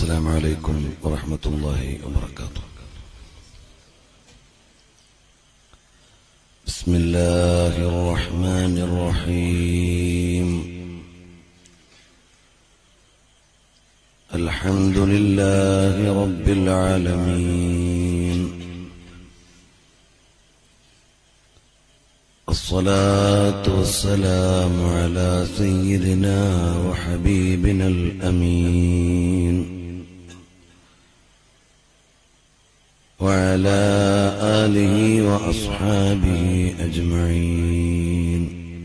السلام عليكم ورحمة الله وبركاته بسم الله الرحمن الرحيم الحمد لله رب العالمين الصلاة والسلام على سيدنا وحبيبنا الأمين وعلى آله وأصحابه أجمعين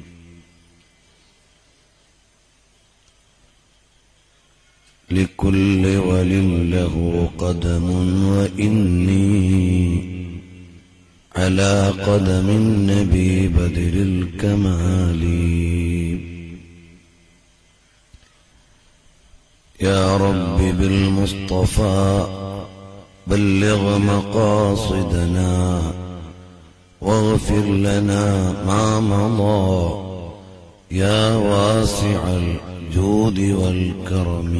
لكل ول له قدم وإني على قدم النبي بدر الكمال يا رب بالمصطفى بلغ مقاصدنا واغفر لنا ما مضى يا واسع الجود والكرم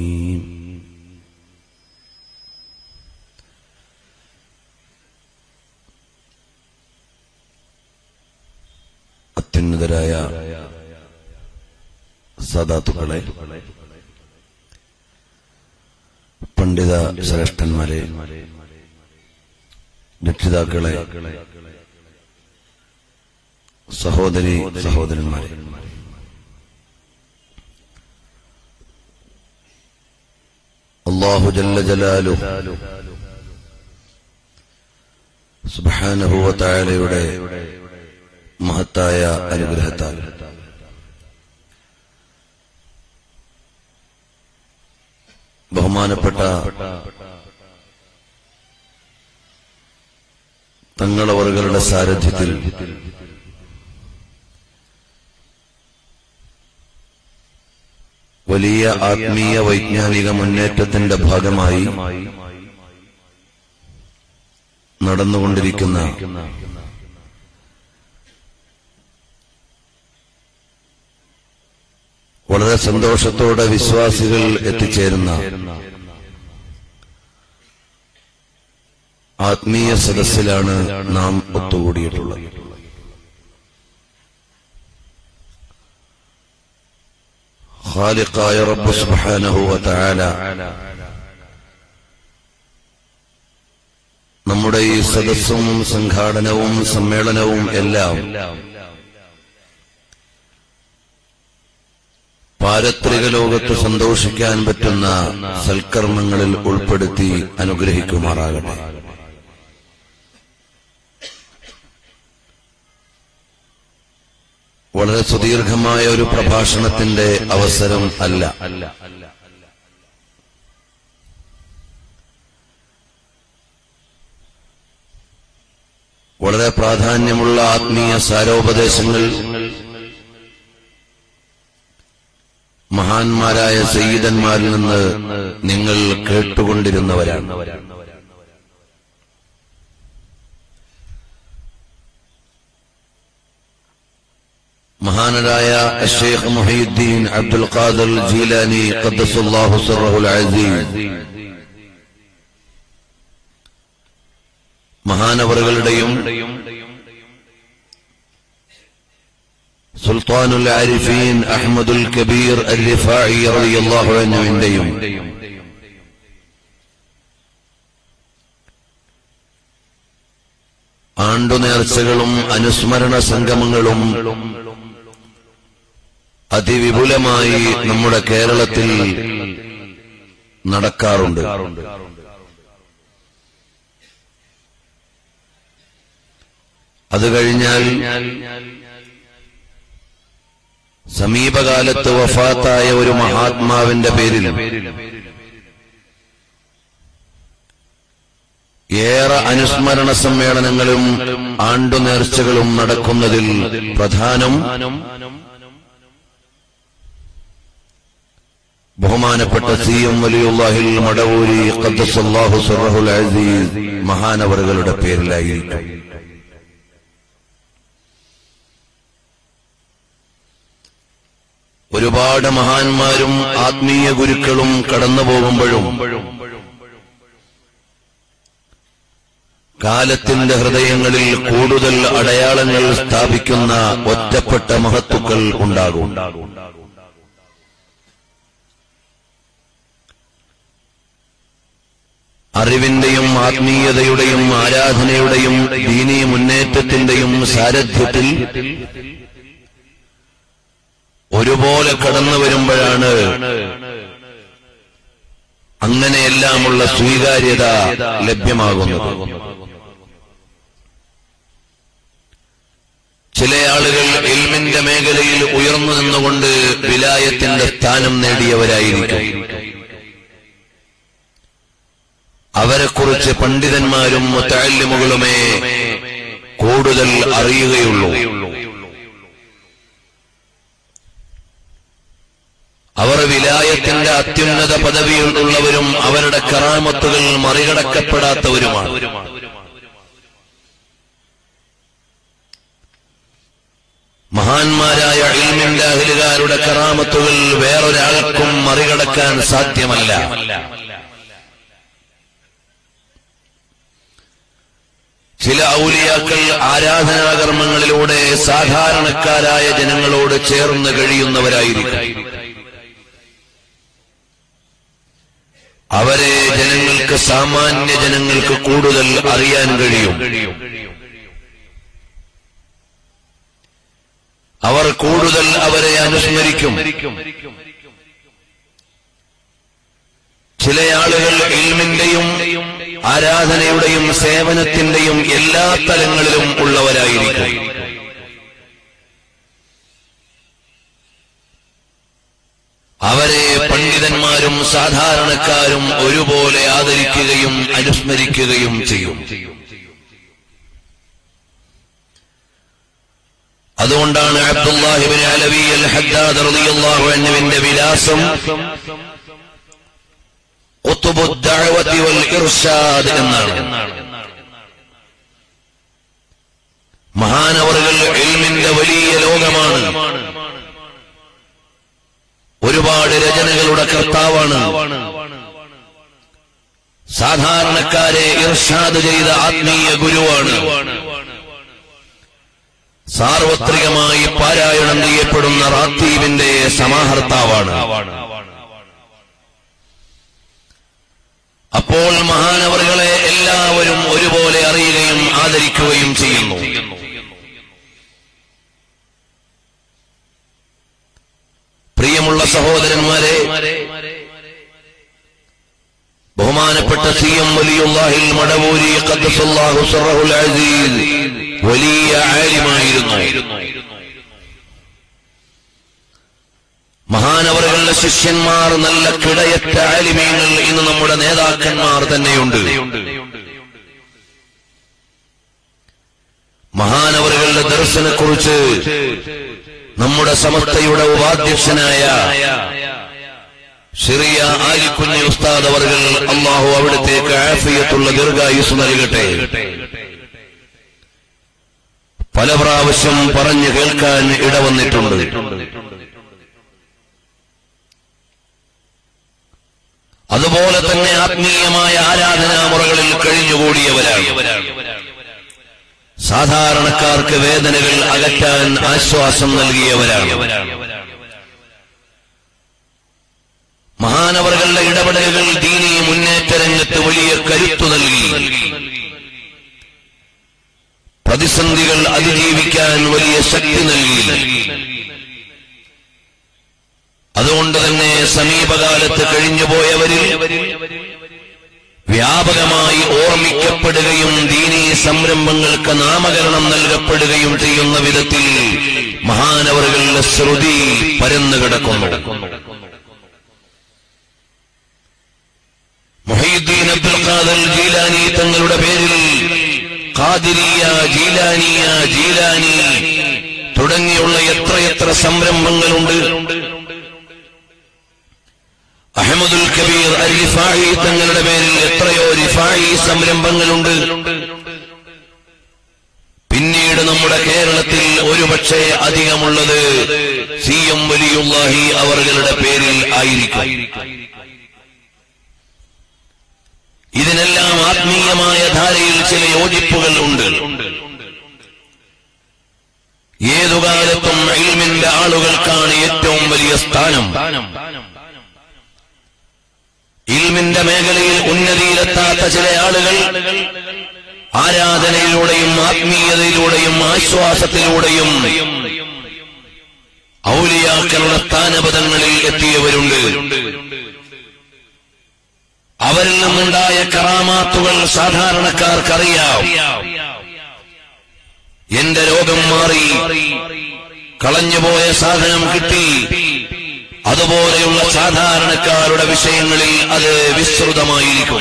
അത്യുന്നതരായ സദാത്തുക്കളെ പണ്ഡിത ശ്രേഷ്ഠന്മാരെ രക്ഷിതാക്കളെ സഹോദരി സഹോദരന്മാരെ അള്ളാഹു ജല്ല ജലാലു സുബാനുഭവത്തായാലയുടെ മഹത്തായ അനുഗ്രഹത്താൽ ബഹുമാനപ്പെട്ട തങ്ങളവറുകളുടെ സാരഥ്യത്തിൽ വലിയ ആത്മീയ വൈജ്ഞാനിക മുന്നേറ്റത്തിന്റെ ഭാഗമായി നടന്നുകൊണ്ടിരിക്കുന്ന വളരെ സന്തോഷത്തോടെ വിശ്വാസികൾ എത്തിച്ചേരുന്ന ആത്മീയ സദസ്സിലാണ് നാം ഒത്തുകൂടിയിട്ടുള്ളത് ഖാലിഖായ റബ്ബ് സുബ്ഹാനഹു വതആല നമ്മുടെ ഈ സദസ്സും സംഘാടനവും സമ്മേളനവും എല്ലാം പാരത്രിക ലോകത്ത് സന്തോഷിക്കാൻ പറ്റുന്ന സൽക്കർമ്മങ്ങളിൽ ഉൾപ്പെടുത്തി അനുഗ്രഹിക്കുമാറാകട്ടെ വളരെ സുദീർഘമായ ഒരു പ്രഭാഷണത്തിന്റെ അവസരം അല്ല വളരെ പ്രാധാന്യമുള്ള ആത്മീയ സാരോപദേശങ്ങൾ മഹാന്മാരായ സയ്യിദന്മാരിൽ നിന്ന് നിങ്ങൾ കേട്ടുകൊണ്ടിരുന്നവരാണ് മഹാനരായ ഷെയ്ഖ് മുഹീദ്ദീൻ അബ്ദുൽ ഖാദർ ജീലാനി ഖദ്ദസുല്ലാഹു സിറഹുൽ അസീസ് മഹാനവറുകളുടെയും സുൽത്താനുൽ ആരിഫീൻ അഹമ്മദുൽ കബീർ അൽ റിഫായി റളിയല്ലാഹു അൻഹുവിന്റെയും ആണ്ടുനേർച്ചകളും അനുസ്മരണ സംഗമങ്ങളും അതിവിപുലമായി നമ്മുടെ കേരളത്തിൽ നടക്കാറുണ്ട് അത് കഴിഞ്ഞാൽ സമീപകാലത്ത് വഫാത്തായ ഒരു മഹാത്മാവിന്റെ പേരിൽ ഏറെ അനുസ്മരണ സമ്മേളനങ്ങളും ആണ്ടുനേർച്ചകളും നടക്കുന്നതിൽ പ്രധാനം ബഹുമാനപ്പെട്ട സി എം വലിയുല്ലാഹിൽ മടവൂരി ഖദ്ദസല്ലാഹു സുറഹുൽ അസീസ് മഹാനവറുകളുടെ പേരിലായിരിക്കും ഒരുപാട് മഹാന്മാരും ആത്മീയ ഗുരുക്കളും കടന്നു പോകുമ്പോഴും കാലത്തിന്റെ ഹൃദയങ്ങളിൽ കൂടുതൽ അടയാളങ്ങൾ സ്ഥാപിക്കുന്ന ഒറ്റപ്പെട്ട മഹത്തുക്കൾ ഉണ്ടാകും അറിവിന്റെയും ആത്മീയതയുടെയും ആരാധനയുടെയും ദീനീ മുന്നേറ്റത്തിന്റെയും സാരഥ്യത്തിൽ ഒരുപോലെ കടന്നു വരുമ്പോഴാണ് അങ്ങനെയെല്ലാമുള്ള സ്വീകാര്യത ലഭ്യമാകുന്നത് ചില ആളുകൾ ഇൽമിന്റെ മേഖലയിൽ ഉയർന്നു നിന്നുകൊണ്ട് വിലായത്തിന്റെ സ്ഥാനം നേടിയവരായിരിക്കും അവരെക്കുറിച്ച് പണ്ഡിതന്മാരും മുത്തല്ലിമുകളുമേ കൂടുതൽ അറിയുകയുള്ളൂ അവർ വിലായത്തിന്റെ അത്യുന്നത പദവിയുള്ളവരും അവരുടെ കറാമത്തുകൾ മറികടക്കപ്പെടാത്തവരുമാണ് മഹാന്മാരായ ഇൽമിന്റെ അഹിലുകാരുടെ കറാമത്തുകൾ വേറൊരാൾക്കും മറികടക്കാൻ സാധ്യമല്ല ചില ഔലിയാക്കൾ ആരാധനാകർമ്മങ്ങളിലൂടെ സാധാരണക്കാരായ ജനങ്ങളോട് ചേർന്ന് കഴിയുന്നവരായിരിക്കും അവരെ ജനങ്ങൾക്ക് സാമാന്യ ജനങ്ങൾക്ക് കൂടുതൽ അറിയാൻ കഴിയും അവർ കൂടുതൽ അവരെ അനുസ്മരിക്കും ചില ആളുകൾ ഇൽമിന്റെയും ആരാധനയുടെയും സേവനത്തിന്റെയും എല്ലാ തലങ്ങളിലും ഉള്ളവരായിരിക്കും അവരെ പണ്ഡിതന്മാരും സാധാരണക്കാരും ഒരുപോലെ ആദരിക്കുകയും അനുസ്മരിക്കുകയും ചെയ്യും അതുകൊണ്ടാണ് അബ്ദുല്ലാഹിബിൻ അലവി അൽ ഹദ്ദാദ് റളിയല്ലാഹു അൻഹുവിന്റെ വിലാസം ഖുത്ബുദ്ദഅവതി വൽ ഇർഷാദ് എന്നാണ് മഹാനവറുകൾ ഇൽമിന്റെ വലിയ ലോകമാണ് ഒരുപാട് രചനകളുടെ കർത്താവാണ് സാധാരണക്കാരെ ഇർഷാദ് ചെയ്ത ആത്മീയ ഗുരുവാണ് സാർവത്രികമായി പാരായണം ചെയ്യപ്പെടുന്ന റാത്തീബിന്റെ സമാഹർത്താവാണ് അപ്പോൾ മഹാനവറുകളെ എല്ലാവരും ഒരുപോലെ അറിയുകയും ആദരിക്കുകയും ചെയ്യുന്നു പ്രിയമുള്ള സഹോദരന്മാരെ ബഹുമാനപ്പെട്ട സി എം വലിയുല്ലാഹിൽ മടവൂരി ഖദ്ദസുല്ലാഹു സിറഹുൽ അസീസ് വലിയ ആലിമായിരുന്നു മഹാനവറുകളുടെ ശിഷ്യന്മാർ നല്ല കിടയറ്റ ആലിമീങ്ങൾ ഇന്ന് നമ്മുടെ നേതാക്കന്മാർ തന്നെയുണ്ട് മഹാനവറുകളുടെ ദർശനെ കുറിച്ച് നമ്മുടെ സമസ്തയുടെ ഉപാധ്യക്ഷനായ ചെറിയ ആലിക്കുഞ്ഞി ഉസ്താദ് അവർകൾ അള്ളാഹു അവിടത്തേക്ക് ആഫിയത്തുള്ള ദീർഘായുസ് നൽകട്ടെ പല പ്രാവശ്യം പറഞ്ഞു കേൾക്കാൻ ഇടവന്നിട്ടുണ്ട് അതുപോലെ തന്നെ ആത്മീയമായ ആരാധനാമുറകളിൽ കഴിഞ്ഞുകൂടിയവരാണ് സാധാരണക്കാർക്ക് വേദനകൾ അകറ്റാൻ ആശ്വാസം നൽകിയവരാണ് മഹാനവറുകളുടെ ഇടപെടലുകൾ ദീനീ മുന്നേറ്റ രംഗത്ത് വലിയ കരുത്തു നൽകി പ്രതിസന്ധികൾ അതിജീവിക്കാൻ വലിയ ശക്തി നൽകി അതുകൊണ്ട് തന്നെ സമീപകാലത്ത് കഴിഞ്ഞുപോയവരിൽ വ്യാപകമായി ഓർമ്മിക്കപ്പെടുകയും ദീനീ സംരംഭങ്ങൾക്ക് നാമകരണം നൽകപ്പെടുകയും ചെയ്യുന്ന വിധത്തിൽ മഹാനവറുകളുടെ ശ്രുതി പരന്നു കിടക്കുന്നു മുഹീദ്ദീൻ അബ്ദുൽ ഖാദർ ജീലാനി തങ്ങളുടെ പേരിൽ ഖാദിരിയ ജീലാനിയ ജീലാനി തുടങ്ങിയുള്ള എത്രയെത്ര സംരംഭങ്ങളുണ്ട് അഹമ്മദുൽ കബീർ അൽ റിഫായി തങ്ങളുടെ പേരിൽ എത്രയോ റിഫായി സംരംഭങ്ങളുണ്ട് പിന്നീട് നമ്മുടെ കേരളത്തിൽ ഒരുപക്ഷെ അധികമുള്ളത് സി എം വലിയുല്ലാഹി അവர்களுടെ പേരിൽ ആയിരിക്കും ഇതിനെല്ലാം ആത്മീയമായ ധാരയിൽ ചില യോജിപ്പുകൾ ഉണ്ട് ഏതുകാലത്തും ഇൽമിന്റെ ആളുകൾക്കാണ് ഏറ്റവും വലിയ സ്ഥാനം ഇൽമിന്റെ മേഖലയിൽ ഉന്നതിയിലെത്താത്ത ചില ആളുകൾ ആരാധനയിലൂടെയും ആത്മീയതയിലൂടെയും ആശ്വാസത്തിലൂടെയും ഔലിയാക്കളുടെ സ്ഥാനപദങ്ങളിൽ എത്തിയവരുണ്ട് അവരിൽ നിന്നുണ്ടായ കറാമാത്തുകൾ സാധാരണക്കാർക്കറിയാം എന്റെ രോഗം മാറി കളഞ്ഞുപോയ സാധനം കിട്ടി അതുപോലെയുള്ള സാധാരണക്കാരുടെ വിഷയങ്ങളിൽ അത് വിസ്തൃതമായിരിക്കും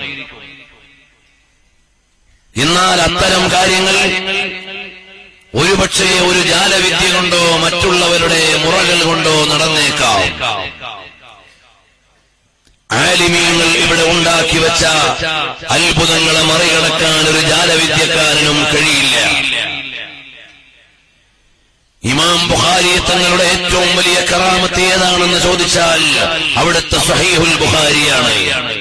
എന്നാൽ അത്തരം കാര്യങ്ങൾ ഒരുപക്ഷെ ഒരു ജാലവിദ്യ കൊണ്ടോ മറ്റുള്ളവരുടെ മുറകൾ കൊണ്ടോ നടന്നേക്കാം ആലിമീങ്ങൾ ഇവിടെ ഉണ്ടാക്കി വെച്ച അത്ഭുതങ്ങളെ മറികടക്കാൻ ഒരു ജാലവിദ്യക്കാരനും കഴിയില്ല ഇമാം ബുഖാരി തങ്ങളുടെ ഏറ്റവും വലിയ കറാമത്ത് ഏതാണെന്ന് ചോദിച്ചാൽ അവിടുത്തെ സഹീഹുൽ ബുഖാരിയാണ്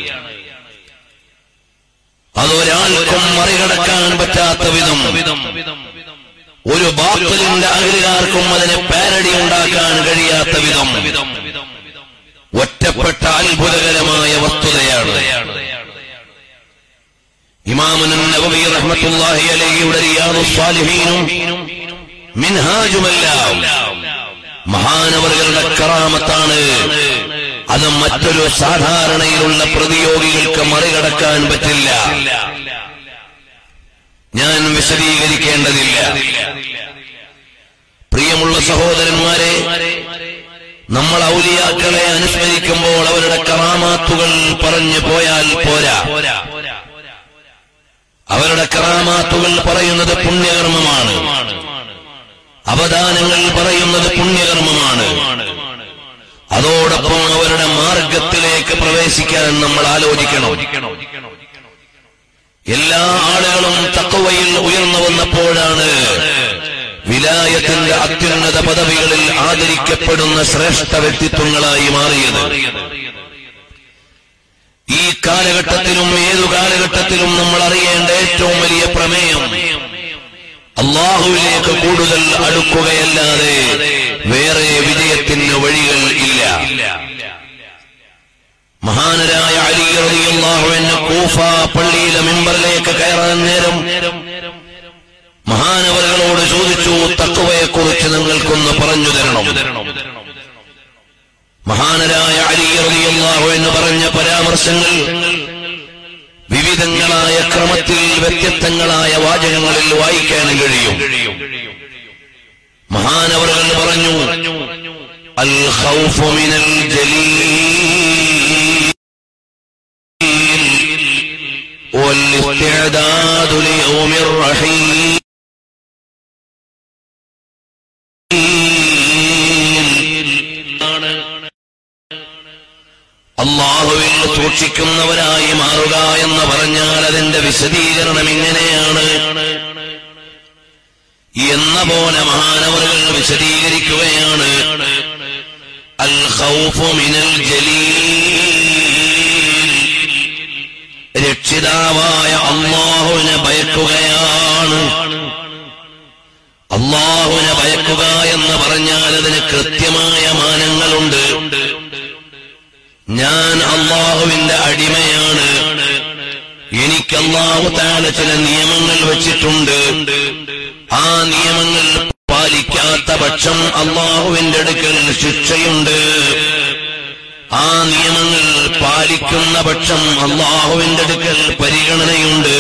അതൊരാൾക്കും മറികടക്കാൻ പറ്റാത്ത വിധം ഒരു ബാത്തലിന്റെ അകലുകാർക്കും അതിനെ പാരഡി ഉണ്ടാക്കാൻ കഴിയാത്ത വിധം ഒറ്റപ്പെട്ട അത്ഭുതകരമായ വസ്തുതയാണ് ഇമാമുൻ നബവി റഹ്മത്തുള്ളാഹി അലൈഹിയുടെ റിയാദുസ് സാലിഹീനും മിൻഹാജുമെല്ലാം മഹാനവറുകളുടെ കറാമത്താണ് അത് മറ്റൊരു സാധാരണയിലുള്ള പ്രതിയോഗികൾക്ക് മറികടക്കാൻ പറ്റില്ല ഞാൻ വിശദീകരിക്കേണ്ടതില്ല പ്രിയമുള്ള സഹോദരന്മാരെ നമ്മൾ ഔലിയാക്കളെ അനുസ്മരിക്കുമ്പോൾ അവരുടെ കറാമാത്തുകൾ പറഞ്ഞു പോയാൽ പോരാ അവരുടെ കറാമാത്തുകൾ പറയുന്നത് പുണ്യകർമ്മമാണ് അവദാനങ്ങൾ പറയുന്നത് പുണ്യകർമ്മമാണ് അതോടൊപ്പം അവരുടെ മാർഗത്തിലേക്ക് പ്രവേശിക്കാൻ നമ്മൾ ആലോചിക്കണം എല്ലാ ആളുകളും തക്കവയിൽ ഉയർന്നു വന്നപ്പോഴാണ് വിലായത്തിന്റെ അത്യുന്നത പദവികളിൽ ആദരിക്കപ്പെടുന്ന ശ്രേഷ്ഠ വ്യക്തിത്വങ്ങളായി മാറിയത് ഈ കാലഘട്ടത്തിലും ഏതു കാലഘട്ടത്തിലും നമ്മൾ അറിയേണ്ട ഏറ്റവും വലിയ പ്രമേയം അള്ളാഹുവിലേക്ക് കൂടുതൽ അടുക്കുകയല്ലാതെ വേറെ വിജയത്തിന് വഴികൾ ഇല്ല മഹാനരായ അലി റളിയല്ലാഹു അൻഹു കൂഫ പള്ളിയിലെ മിമ്പറിലേക്ക് കയറാൻ നേരം മഹാനവറുകളോട് ചോദിച്ചു തക്കുവയെക്കുറിച്ച് നിങ്ങൾക്കൊന്ന് പറഞ്ഞു തരണം മഹാനരായ അലി റളിയല്ലാഹു എന്ന് പറഞ്ഞ പരാമർശങ്ങൾ വിവിധങ്ങളായ ക്രമത്തിൽ വ്യത്യസ്തങ്ങളായ വാചകങ്ങളിൽ വായിക്കാൻ കഴിയും മഹാനവറുകൾ പറഞ്ഞു അൽ ഖൗഫു മിനൽ ജലീൽ والاستعداد ليوم الرحيل അള്ളാഹുവിൽ സൂക്ഷിക്കുന്നവരായി മാറുക എന്ന് പറഞ്ഞാൽ അതിന്റെ വിശദീകരണം ഇങ്ങനെയാണ് എന്ന പോലെ മഹാനവറുകൾ വിശദീകരിക്കുകയാണ് അൽ ഖൗഫു മിനൽ ജലീൽ രക്ഷിതാവായ അള്ളാഹുവിനെ ഭയക്കുകയാണ് അള്ളാഹുവിനെ ഭയക്കുക എന്ന് പറഞ്ഞാൽ അതിന് കൃത്യമായ മാനങ്ങളുണ്ട് ഞാൻ അള്ളാഹുവിന്റെ അടിമയാണ് എനിക്ക് അള്ളാഹു താല ചില നിയമങ്ങൾ വെച്ചിട്ടുണ്ട് ആ നിയമങ്ങൾ പാലിക്കാത്ത പക്ഷം അള്ളാഹുവിന്റെ അടുക്കൽ ശിക്ഷയുണ്ട് ആ നിയമങ്ങൾ പാലിക്കുന്ന പക്ഷം അള്ളാഹുവിന്റെ അടുക്കൽ പരിഗണനയുണ്ട്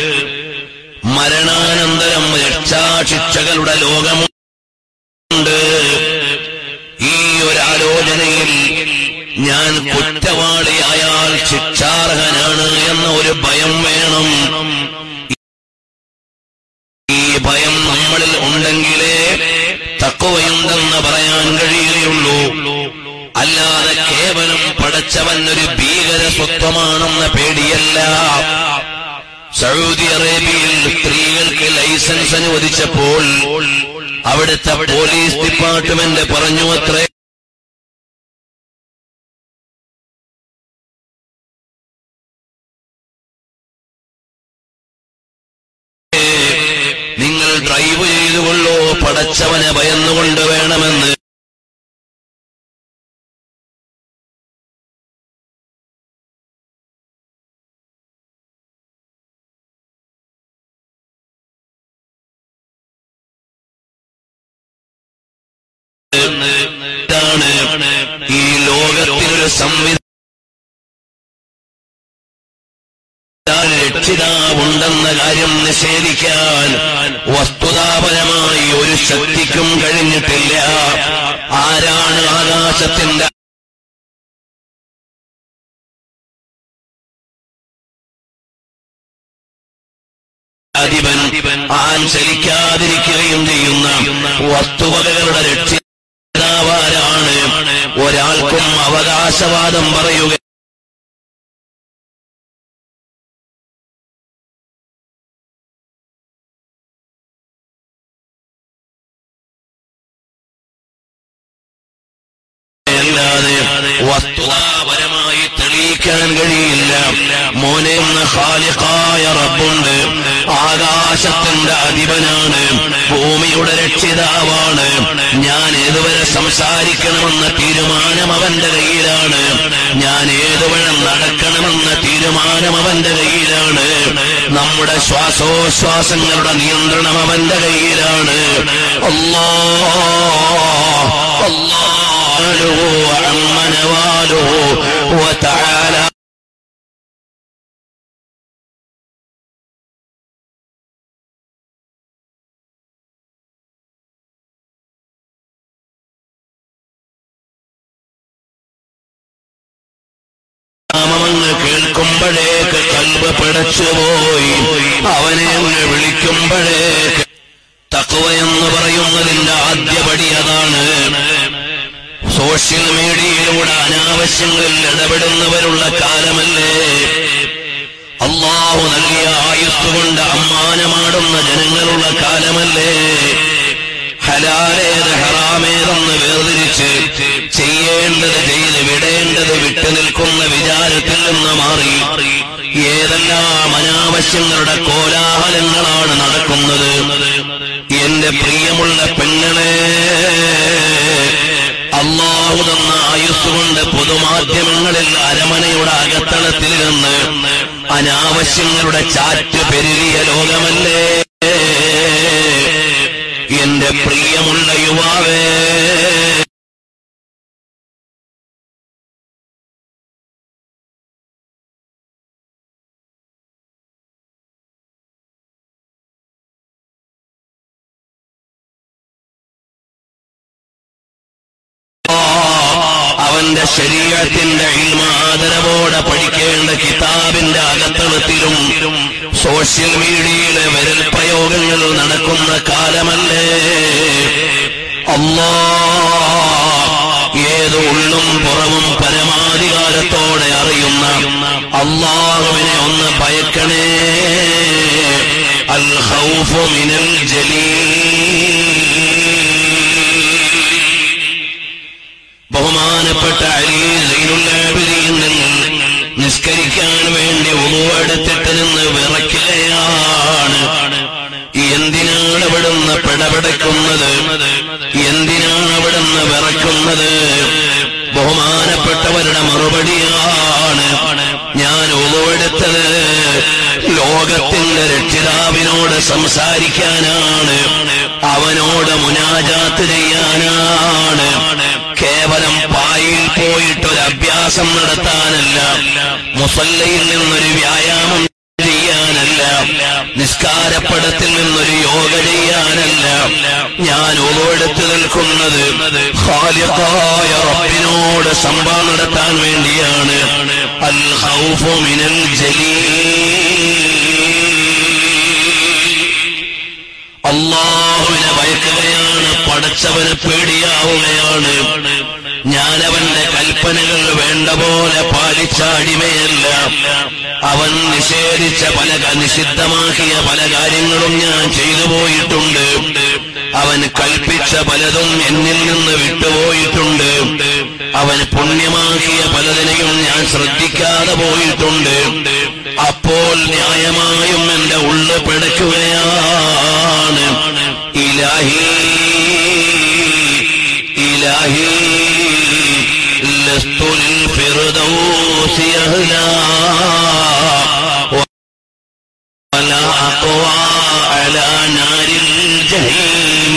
മരണാനന്തരം രക്ഷാശിക്ഷകളുടെ ലോകമുണ്ട് ഈ ഒരാലോചനയിൽ ഞാൻ കുറ്റവാളിയായാൽ ശിക്ഷാർഹനാണ് എന്ന ഒരു ഭയം വേണം ഈ ഭയം നമ്മളിൽ ഉണ്ടെങ്കിലേ തക്കവയുണ്ടെന്ന് പറയാൻ കഴിയുകയുള്ളൂ അല്ലാതെ കേവലം പടച്ചവൻ ഒരു ഭീകര സ്വത്വമാണെന്ന പേടിയല്ല സൗദി അറേബ്യയിൽ സ്ത്രീകൾക്ക് ലൈസൻസ് അനുവദിച്ചപ്പോൾ അവിടുത്തെ പോലീസ് ഡിപ്പാർട്ട്മെന്റ് പറഞ്ഞു അത്രേ നിങ്ങൾ ഡ്രൈവ് ചെയ്തുകൊള്ളോ പടച്ചവനെ ഭയന്നുകൊണ്ട് വേണമെന്ന് ഇതാണ് ഈ ലോകത്തിനൊരു സംവിധാനം രക്ഷിതാവുണ്ടെന്ന കാര്യം നിഷേധിക്കാൻ വസ്തുതാപരമായി ഒരു ശക്തിക്കും കഴിഞ്ഞിട്ടില്ല ആരാണ് ആകാശത്തിന്റെ അധിപൻ ആൻ ചലിക്കാതിരിക്കുകയും ചെയ്യുന്ന വസ്തുവകകളുടെ രക്ഷിതാവാരാണ് ഒരാൾക്കും അവകാശവാദം പറയുക അല്ലാതെ വസ്തുതാപരമായി തെളിയിക്കാൻ കഴിയില്ല മോനെ എന്ന ഖാലിഖായ റബ്ബുണ്ട് ആകാശത്തിന്റെ അധിപനാണ് ഭൂമിയുടെ രക്ഷിതാവാണ് ഞാൻ ഏതുവരെ സംസാരിക്കണമെന്ന തീരുമാനം അവന്റെ കയ്യിലാണ് ഞാൻ ഏതുവരെ നടക്കണമെന്ന തീരുമാനം അവന്റെ കയ്യിലാണ് നമ്മുടെ ശ്വാസോച്ഛ്വാസങ്ങളുടെ നിയന്ത്രണം അവന്റെ കയ്യിലാണ് അല്ലാ അല്ലാ نواله وعم نواله وتعالى നാമമങ്ങ് കേൾക്കുമ്പോഴേക്ക് കൽബ് പിടച്ചുപോയി അവനെ അങ്ങ് വിളിക്കുമ്പോഴേക്ക് തക്കുവ എന്ന് പറയുന്നതിന്റെ ആദ്യപടി അതാണ് സോഷ്യൽ മീഡിയയിലൂടെ അനാവശ്യങ്ങളിൽ ഇടപെടുന്നവരുള്ള കാലമല്ലേ അള്ളാഹു നൽകിയ ആയുസ്സുകൊണ്ട് അമ്മാനമാടുന്ന ജനങ്ങളുള്ള കാലമല്ലേ ഹലാലേത് ഹറാമേതെന്ന് വേർതിരിച്ച് ചെയ്യേണ്ടത് ചെയ്ത് വിടേണ്ടത് വിട്ടു നിൽക്കുന്ന വിചാരത്തിൽ നിന്ന് മാറി ഏതെല്ലാം അനാവശ്യങ്ങളുടെ കോലാഹലങ്ങളാണ് നടക്കുന്നത് എന്റെ പ്രിയമുള്ള പെണ്ണുകളെ അള്ളാഹു തന്ന ആയുസ്സുകൊണ്ട് പൊതുമാധ്യമങ്ങളിൽ അരമനയുടെ അകത്തളത്തിൽ നിന്ന് അനാവശ്യങ്ങളുടെ ചാറ്റ് പെരുകിയ ലോകമല്ലേ എന്റെ പ്രിയമുള്ള യുവാവേ അവന്റെ ശരീരത്തിന്റെ ഇൽമാദരവോടെ പഠിക്കേണ്ട കിതാബിന്റെ അകത്തളത്തിലും സോഷ്യൽ മീഡിയയിലെ വിരൽ പ്രയോഗങ്ങൾ നടക്കുന്ന കാലമല്ലേ അല്ലാ ഏത് ഉള്ളും പുറവും പരമാധികാരത്തോടെ അറിയുന്ന അള്ളാഹുവിനെ ഒന്ന് ഭയക്കണേ അൽ ഖൗഫു മിനൽ ജലീൽ ബഹുമാനപ്പെട്ട അലി സൈനുല്ലാബിരിയിൽ നിന്ന് നിസ്കരിക്കാൻ വേണ്ടി ഉളുവെടുത്തിട്ട് നിന്ന് വിറയ്ക്കുകയാണ് എന്തിനാണ് അവിടുന്ന് പിടപെടക്കുന്നത് എന്തിനാണ് അവിടുന്ന് വിറയ്ക്കുന്നത് ബഹുമാനപ്പെട്ടവരുടെ മറുപടിയാണ് ഞാൻ ഉളുവെടുത്തത് ലോകത്തിന്റെ രക്ഷിതാവിനോട് സംസാരിക്കാനാണ് അവനോട് മുനാജാത്ത് ചെയ്യാനാണ് കേവലം പായിൽ പോയിട്ടൊരു അഭ്യാസം നടത്താനല്ല മുസല്ലയിൽ നിന്നൊരു വ്യായാമം ചെയ്യാനല്ല നിസ്കാരപ്പടത്തിൽ നിന്നൊരു യോഗ ചെയ്യാനല്ല ഞാൻ ഓടുത്ത് നിൽക്കുന്നത് ഖാലിഖായ റബ്ബിനോട് സംഭവം നടത്താൻ വേണ്ടിയാണ് അൽ ഖൗഫു മിനൽ ജലീൽ അള്ളാഹുവിനെ ഭയക്കുകയാണ് പടച്ചവന് പേടിയാവുകയാണ് ഞാനവന്റെ കൽപ്പനകൾ വേണ്ട പോലെ പാലിച്ച അടിമയല്ല അവൻ നിഷേധിച്ച പല ക- നിഷിദ്ധമാക്കിയ പല കാര്യങ്ങളും ഞാൻ ചെയ്തു പോയിട്ടുണ്ട് അവൻ കൽപ്പിച്ച പലതും എന്നിൽ നിന്ന് വിട്ടുപോയിട്ടുണ്ട് അവൻ പുണ്യമാക്കിയ പലതിനെയും ഞാൻ ശ്രദ്ധിക്കാതെ പോയിട്ടുണ്ട് അപ്പോൾ ന്യായമായും എന്റെ ഉള്ളു പിടയ്ക്കുകയാണ് ഇലാഹി ഇലാഹി لست للفردوس أهلا ولا أقوى على نار الجحيم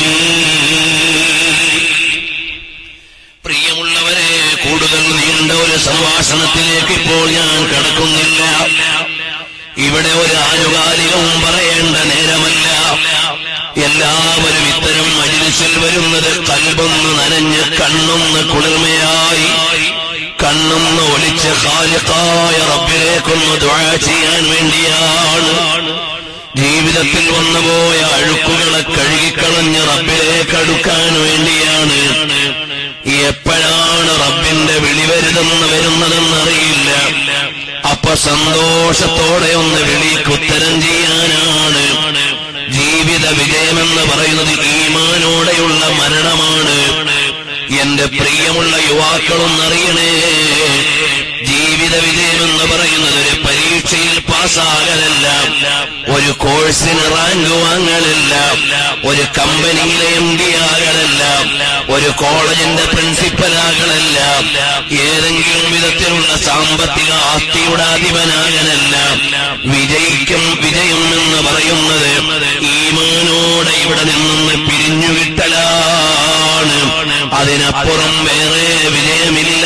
പ്രിയമുള്ളവരെ കൂടുതൽ നീണ്ട ഒരു സംഭാഷണത്തിലേക്ക് ഇപ്പോൾ ഞാൻ കടക്കുന്നില്ല ഇവിടെ ഒരു ആനുകാലികവും പറയേണ്ട നേരമല്ല എല്ലാവരും ഇത്തരം മജിലിസിൽ വരുന്നത് കൽബൊന്ന് നനഞ്ഞ് കണ്ണൊന്ന് കുളിർമയായി കണ്ണൊന്ന് ഒലിച്ച് ഖാലിഖായ റബ്ബിലേക്കൊന്ന് ദുആ ചെയ്യാൻ വേണ്ടിയാണ് ജീവിതത്തിൽ വന്നുപോയ അഴുക്കുകളെ കഴുകിക്കളഞ്ഞ് റബ്ബിലേക്ക് അടുക്കാൻ വേണ്ടിയാണ് എപ്പോഴാണ് റബ്ബിന്റെ വിളി വരുതെന്ന് വരുന്നതെന്നറിയില്ല അപ്പൊ സന്തോഷത്തോടെ ഒന്ന് വിളിക്ക് ഉത്തരം ചെയ്യാനാണ് ജീവിത വിജയമെന്ന് പറയുന്നത് ഈമാനോടെയുള്ള മരണമാണ് എന്റെ പ്രിയമുള്ള യുവാക്കളൊന്നറിയണേ ജീവിത വിജയമെന്ന് പറയുന്നത് ഒരു പരീക്ഷയിൽ പാസ്സാകലല്ല ഒരു കോഴ്സിന് റാങ്ക് വാങ്ങലല്ല ഒരു കമ്പനിയിലെ എം ഡി ആകലല്ല ഒരു കോളേജിന്റെ പ്രിൻസിപ്പലാകലല്ല ഏതെങ്കിലും വിധത്തിലുള്ള സാമ്പത്തിക ആസ്തിയുടെ അധിപനാകലല്ല വിജയിക്കും വിജയം എന്ന് പറയുന്നത് ഈമാനോടെ ഇവിടെ നിന്നൊന്ന് പിരിഞ്ഞു കിട്ടലാണ് അതിനപ്പുറം വേറെ വിജയമില്ല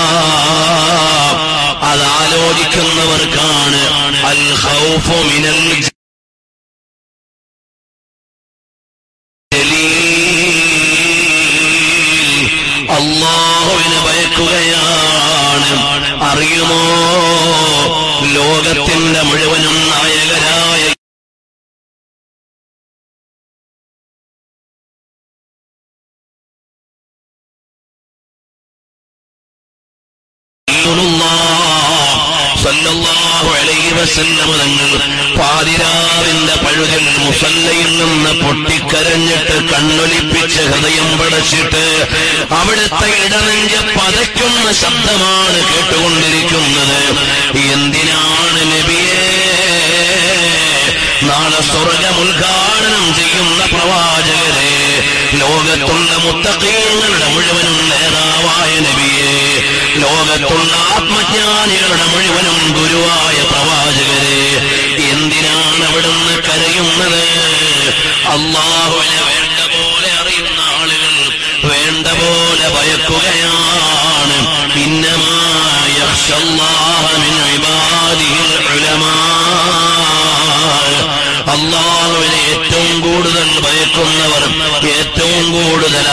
അതാലോചിക്കുന്നവർക്കാണ് അൽ ഖൗഫു മിനൽ ജലീൽ. അള്ളാഹുവിനെ ഭയക്കുകയാണ് അറിയുമോ ലോകത്തിന്റെ മുഴുവനും നായകരായ സല്ലല്ലാഹു അലൈഹി വസല്ലം തങ്ങൾ പാതിരാവിന്റെ പഴുതിൽ മുസല്ലയിൽ നിന്ന് പൊട്ടിക്കരഞ്ഞിട്ട് കണ്ണൊലിപ്പിച്ച് ഹൃദയം പടച്ചിട്ട് അവിടുത്തെ ഇടനെഞ്ച് പതയ്ക്കുന്ന ശബ്ദമാണ് കേട്ടുകൊണ്ടിരിക്കുന്നത് എന്തിനാണ് നബിയേ നാളെ സ്വർഗം ഉദ്ഘാടനം ചെയ്യുന്ന പ്രവാചകരെ ലോകത്തുള്ള മുത്തക്കീങ്ങളുടെ മുഴുവനും നേതാവായ നബിയെ ലോകത്തുള്ള ആത്മജ്ഞാനികളുടെ മുഴുവനും ഗുരുവായ പ്രവാചകരെ എന്തിനാണ് അവിടുന്ന് കരയുന്നത് അള്ളാഹുവിനെ വേണ്ട പോലെ അറിയുന്ന ആളുകൾ വേണ്ട പോലെ ഭയക്കുകയാണ് ഇന്നമായ അള്ളാഹുവിനെ ഏറ്റവും കൂടുതൽ ഭയക്കുന്നവർ ഏറ്റവും കൂടുതൽ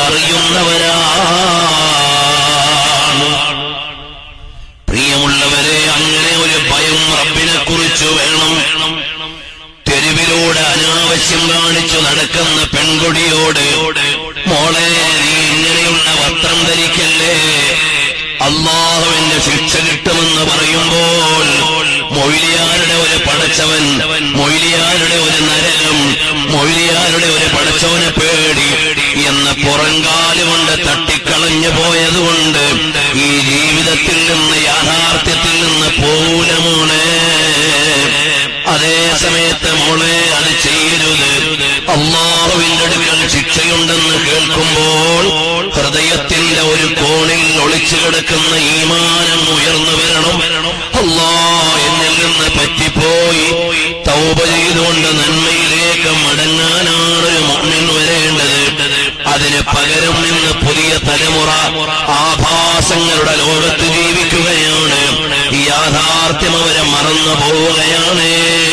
അറിയുന്നവരാണ് പ്രിയമുള്ളവരെ അങ്ങനെ ഒരു ഭയം റബ്ബിനെ കുറിച്ച് വേണം തെരുവിലൂടെ അനാവശ്യം കാണിച്ചു നടക്കുന്ന പെൺകുടിയോട് മോളെ നീ ഇങ്ങനെയുള്ള വസ്ത്രം ധരിക്കല്ലേ അള്ളാഹുവിന്റെ ശിക്ഷ കിട്ടുമെന്ന് പറയുമ്പോൾ മൊയ്ലിയാരുടെ ഒരു പടച്ചവൻ മൊയ്ലിയാരുടെ ഒരു നരകം മൊയ്ലിയാരുടെ ഒരു പടച്ചവനെ പേടി എന്ന പുറങ്കാല് കൊണ്ട് തട്ടിക്കളഞ്ഞു പോയതുകൊണ്ട് ഈ ജീവിതത്തിൽ നിന്ന് യാഥാർത്ഥ്യത്തിൽ നിന്ന് പോകൂല മോളെ അതേ സമയത്ത് മോളെ അത് ചെയ്യരുത് അള്ളാഹുവിന്റെ അടുക്കൽ ശിക്ഷയുണ്ടെന്ന് കേൾക്കുമ്പോൾ ഹൃദയത്തിന്റെ ഒരു കോണിൽ ഒളിച്ചു കിടക്കുന്ന ഈമാനം ഉയർന്നു വരണം അള്ളാ എന്നിൽ നിന്ന് പറ്റിപ്പോയി തൗപ ചെയ്തുകൊണ്ട് നന്മയിലേക്ക് മടങ്ങാനാണ് ഒരു മുമ്മിൻ വരേണ്ടത് അതിന് പകരം നിന്ന് പുതിയ തലമുറ ആഭാസങ്ങളുടെ ലോകത്ത് ജീവിക്കുകയാണ് ഈ യാഥാർത്ഥ്യം അവരെ മറന്നു പോവുകയാണ്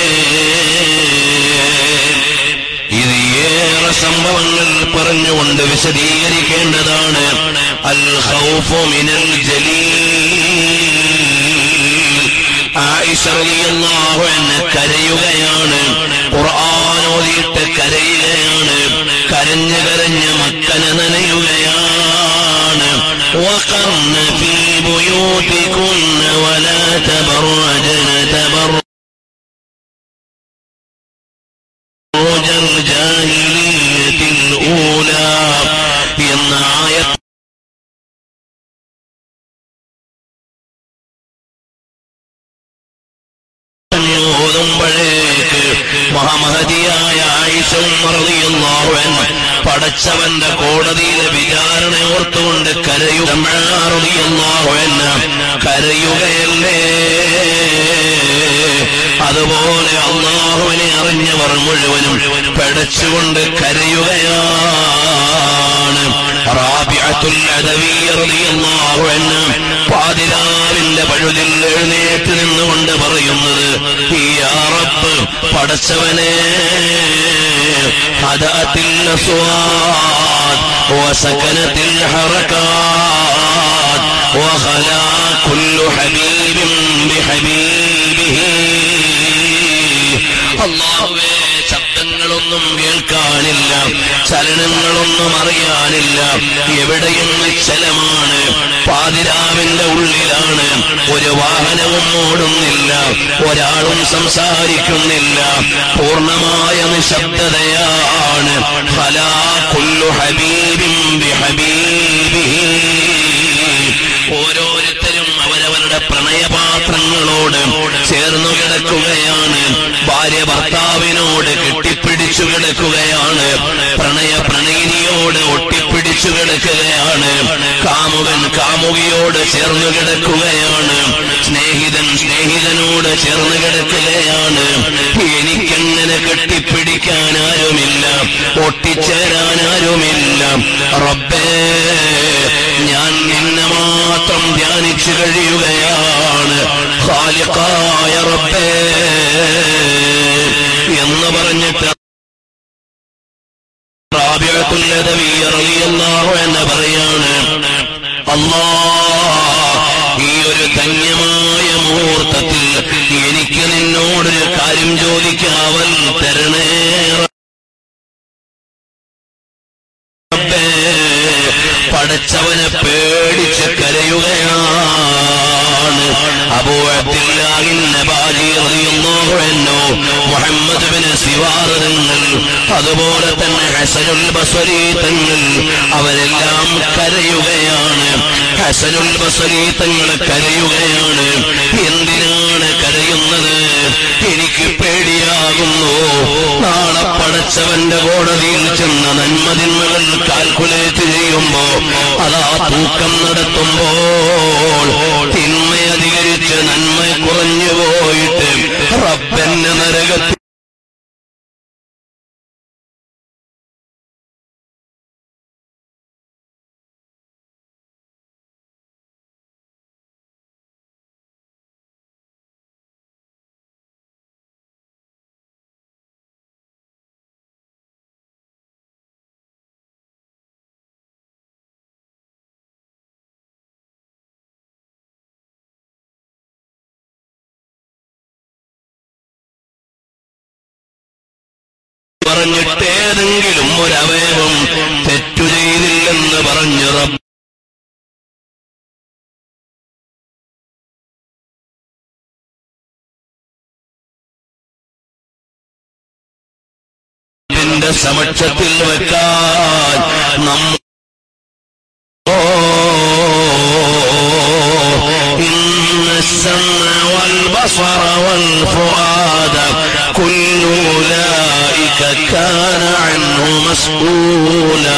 ഇത് ഏറെ സംഭവങ്ങൾ പറഞ്ഞുകൊണ്ട് വിശദീകരിക്കേണ്ടതാണ് അൽ ഖൗഫു മിനൽ ജലീൽ ആയിഷ റളിയല്ലാഹു അൻഹ കരയുകയാണ് ഖുർആൻ ഓതിയിട്ട് കരയുകയാണ് കരഞ്ഞ് കരഞ്ഞ് മക്കനെ നനയുകയാണ് وقرن في بيوتكن ولا تبرجن تبرج الجاهلية الأولى ആയിഷ ഉമ്മർ റളിയല്ലാഹു അൻഹ പടച്ചവന്റെ കോടതിയിലെ വിചാരണ ഓർത്തുകൊണ്ട് കരയുക റളിയല്ലാഹു അൻഹ കരയുകയല്ലേ അതുപോലെ അള്ളാഹുവിനെ അറിഞ്ഞവർ മുഴുവനും പടച്ചുകൊണ്ട് കരയുകയാണ് റാബിഅത്തുൽ അദവിയ്യ റളിയല്ലാഹു അൻഹ പാതിരാവിന്റെ പഴുതിൽ എഴുന്നേറ്റ് നിന്നുകൊണ്ട് പറയുന്നത് യാ റബ്ബ് പടച്ചവനെ ഹദഅത്തിൽ അസ്വാദ് وسكنت الحركات وخلا كل حبيب بحبيبه അള്ളാഹുവേ ശബ്ദങ്ങളൊന്നും കേൾക്കാനില്ല ചലനങ്ങളൊന്നും അറിയാനില്ല എവിടെയും നിശ്ചലമാണ് പാതിരാവിന്റെ ഉള്ളിലാണ് ഒരു വാഹനവും ഓടുന്നില്ല ഒരാളും സംസാരിക്കുന്നില്ല പൂർണ്ണമായ നിശബ്ദതയാണ് ഫലാ കുല്ലു ഹബീബിൻ ബിഹബീബിഹി ഓരോരുത്തരും അവരവരുടെ പ്രണയപാത്രങ്ങളോട് ചേർന്നു കിടക്കുകയാണ് ഭാര്യ ഭർത്താവിനോട് കെട്ടിപ്പിടിച്ചു കിടക്കുകയാണ് പ്രണയ പ്രണയിനിയോട് ഒട്ടിപ്പിടിച്ചു കിടക്കുകയാണ് കാമുകൻ കാമുകിയോട് ചേർന്നു കിടക്കുകയാണ് സ്നേഹിതൻ സ്നേഹിതനോട് ചേർന്ന് കിടക്കുകയാണ് എനിക്കങ്ങനെ കെട്ടിപ്പിടിക്കാൻ ആരുമില്ല ഒട്ടിച്ചേരാൻ ആരുമില്ല റബ്ബേ ഞാൻ നിന്നെ മാത്രം ധ്യാനിച്ചു കഴിയുകയാണ് ഖാലിഖായ റബ്ബേ എന്ന് പറഞ്ഞിട്ട് റാബിഅത്തുൽ അദവിയ്യ റളിയല്ലാഹു എന്ന് പറയാണ് അല്ലാ ഈ ഒരു ധന്യമായ മുഹൂർത്തത്തിൽ എനിക്ക് നിന്നോടൊരു കാര്യം ചോദിക്കാവൽ തരണേ റബ്ബേ പടച്ചവനെ പേടിച്ച് കരയുകയാണ് മുഹമ്മദ് ബിൻ സിവാറങ്ങൾ അതുപോലെ തന്നെ ഹസനുൽ ബസരി തങ്ങൾ അവരെല്ലാം കരയുകയാണ് ഹസനുൽ ബസരി തങ്ങൾ കരയുകയാണ് എന്തിനാണ് കരയുന്നത് എനിക്ക് പേടിയാകുന്നു നാളെ പടച്ചവന്റെ കോടതിയിൽ ചെന്ന നന്മതിന്മകൾ കാൽക്കുലേറ്റ് ചെയ്യുമ്പോ അതാ തൂക്കം നടത്തുമ്പോൾ തിന്മ അധികരിച്ച് നന്മ കുറഞ്ഞു പോയിട്ട് റബ്ബന്റെ നരകത്തിൽ പറഞ്ഞിട്ടേതെങ്കിലും ഒരവയവം തെറ്റു ചെയ്തില്ലെന്ന് പറഞ്ഞു റബ്ബ് ന്റെ സമക്ഷത്തിൽ വെക്കാൻ നമ്മ إن السمع والبصر والفؤاد كل أولئك كان عنه مسؤولا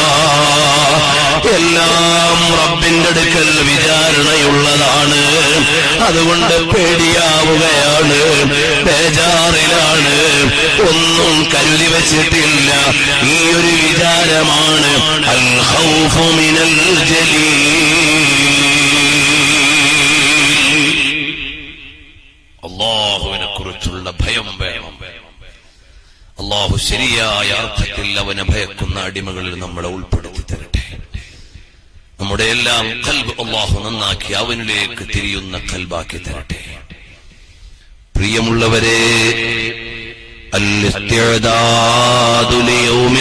എല്ലാം റബ്ബിന്റെ അടുക്കൽ വിചാരണയുള്ളതാണ് അതുകൊണ്ട് പേടിയാവുകയാണ് ബേജാറിലാണ് ഒന്നും കരുതി വച്ചിട്ടില്ല ഈ ഒരു വിചാരമാണ് അൽ ഖൗഫു മിനൽ ജലീൽ അള്ളാഹുവിനെ കുറിച്ചുള്ള ഭയം വേണം അള്ളാഹു ശരിയായ അർത്ഥത്തിൽ അവനെ ഭയക്കുന്ന അടിമകളിൽ നമ്മളെ ഉൾപ്പെടുത്തി തരട്ടെ നമ്മുടെ എല്ലാം കൽബ് അള്ളാഹു നന്നാക്കി അവനിലേക്ക് തിരിയുന്ന കൽബാക്കി തരട്ടെ പ്രിയമുള്ളവരെ الاستعداد ليوم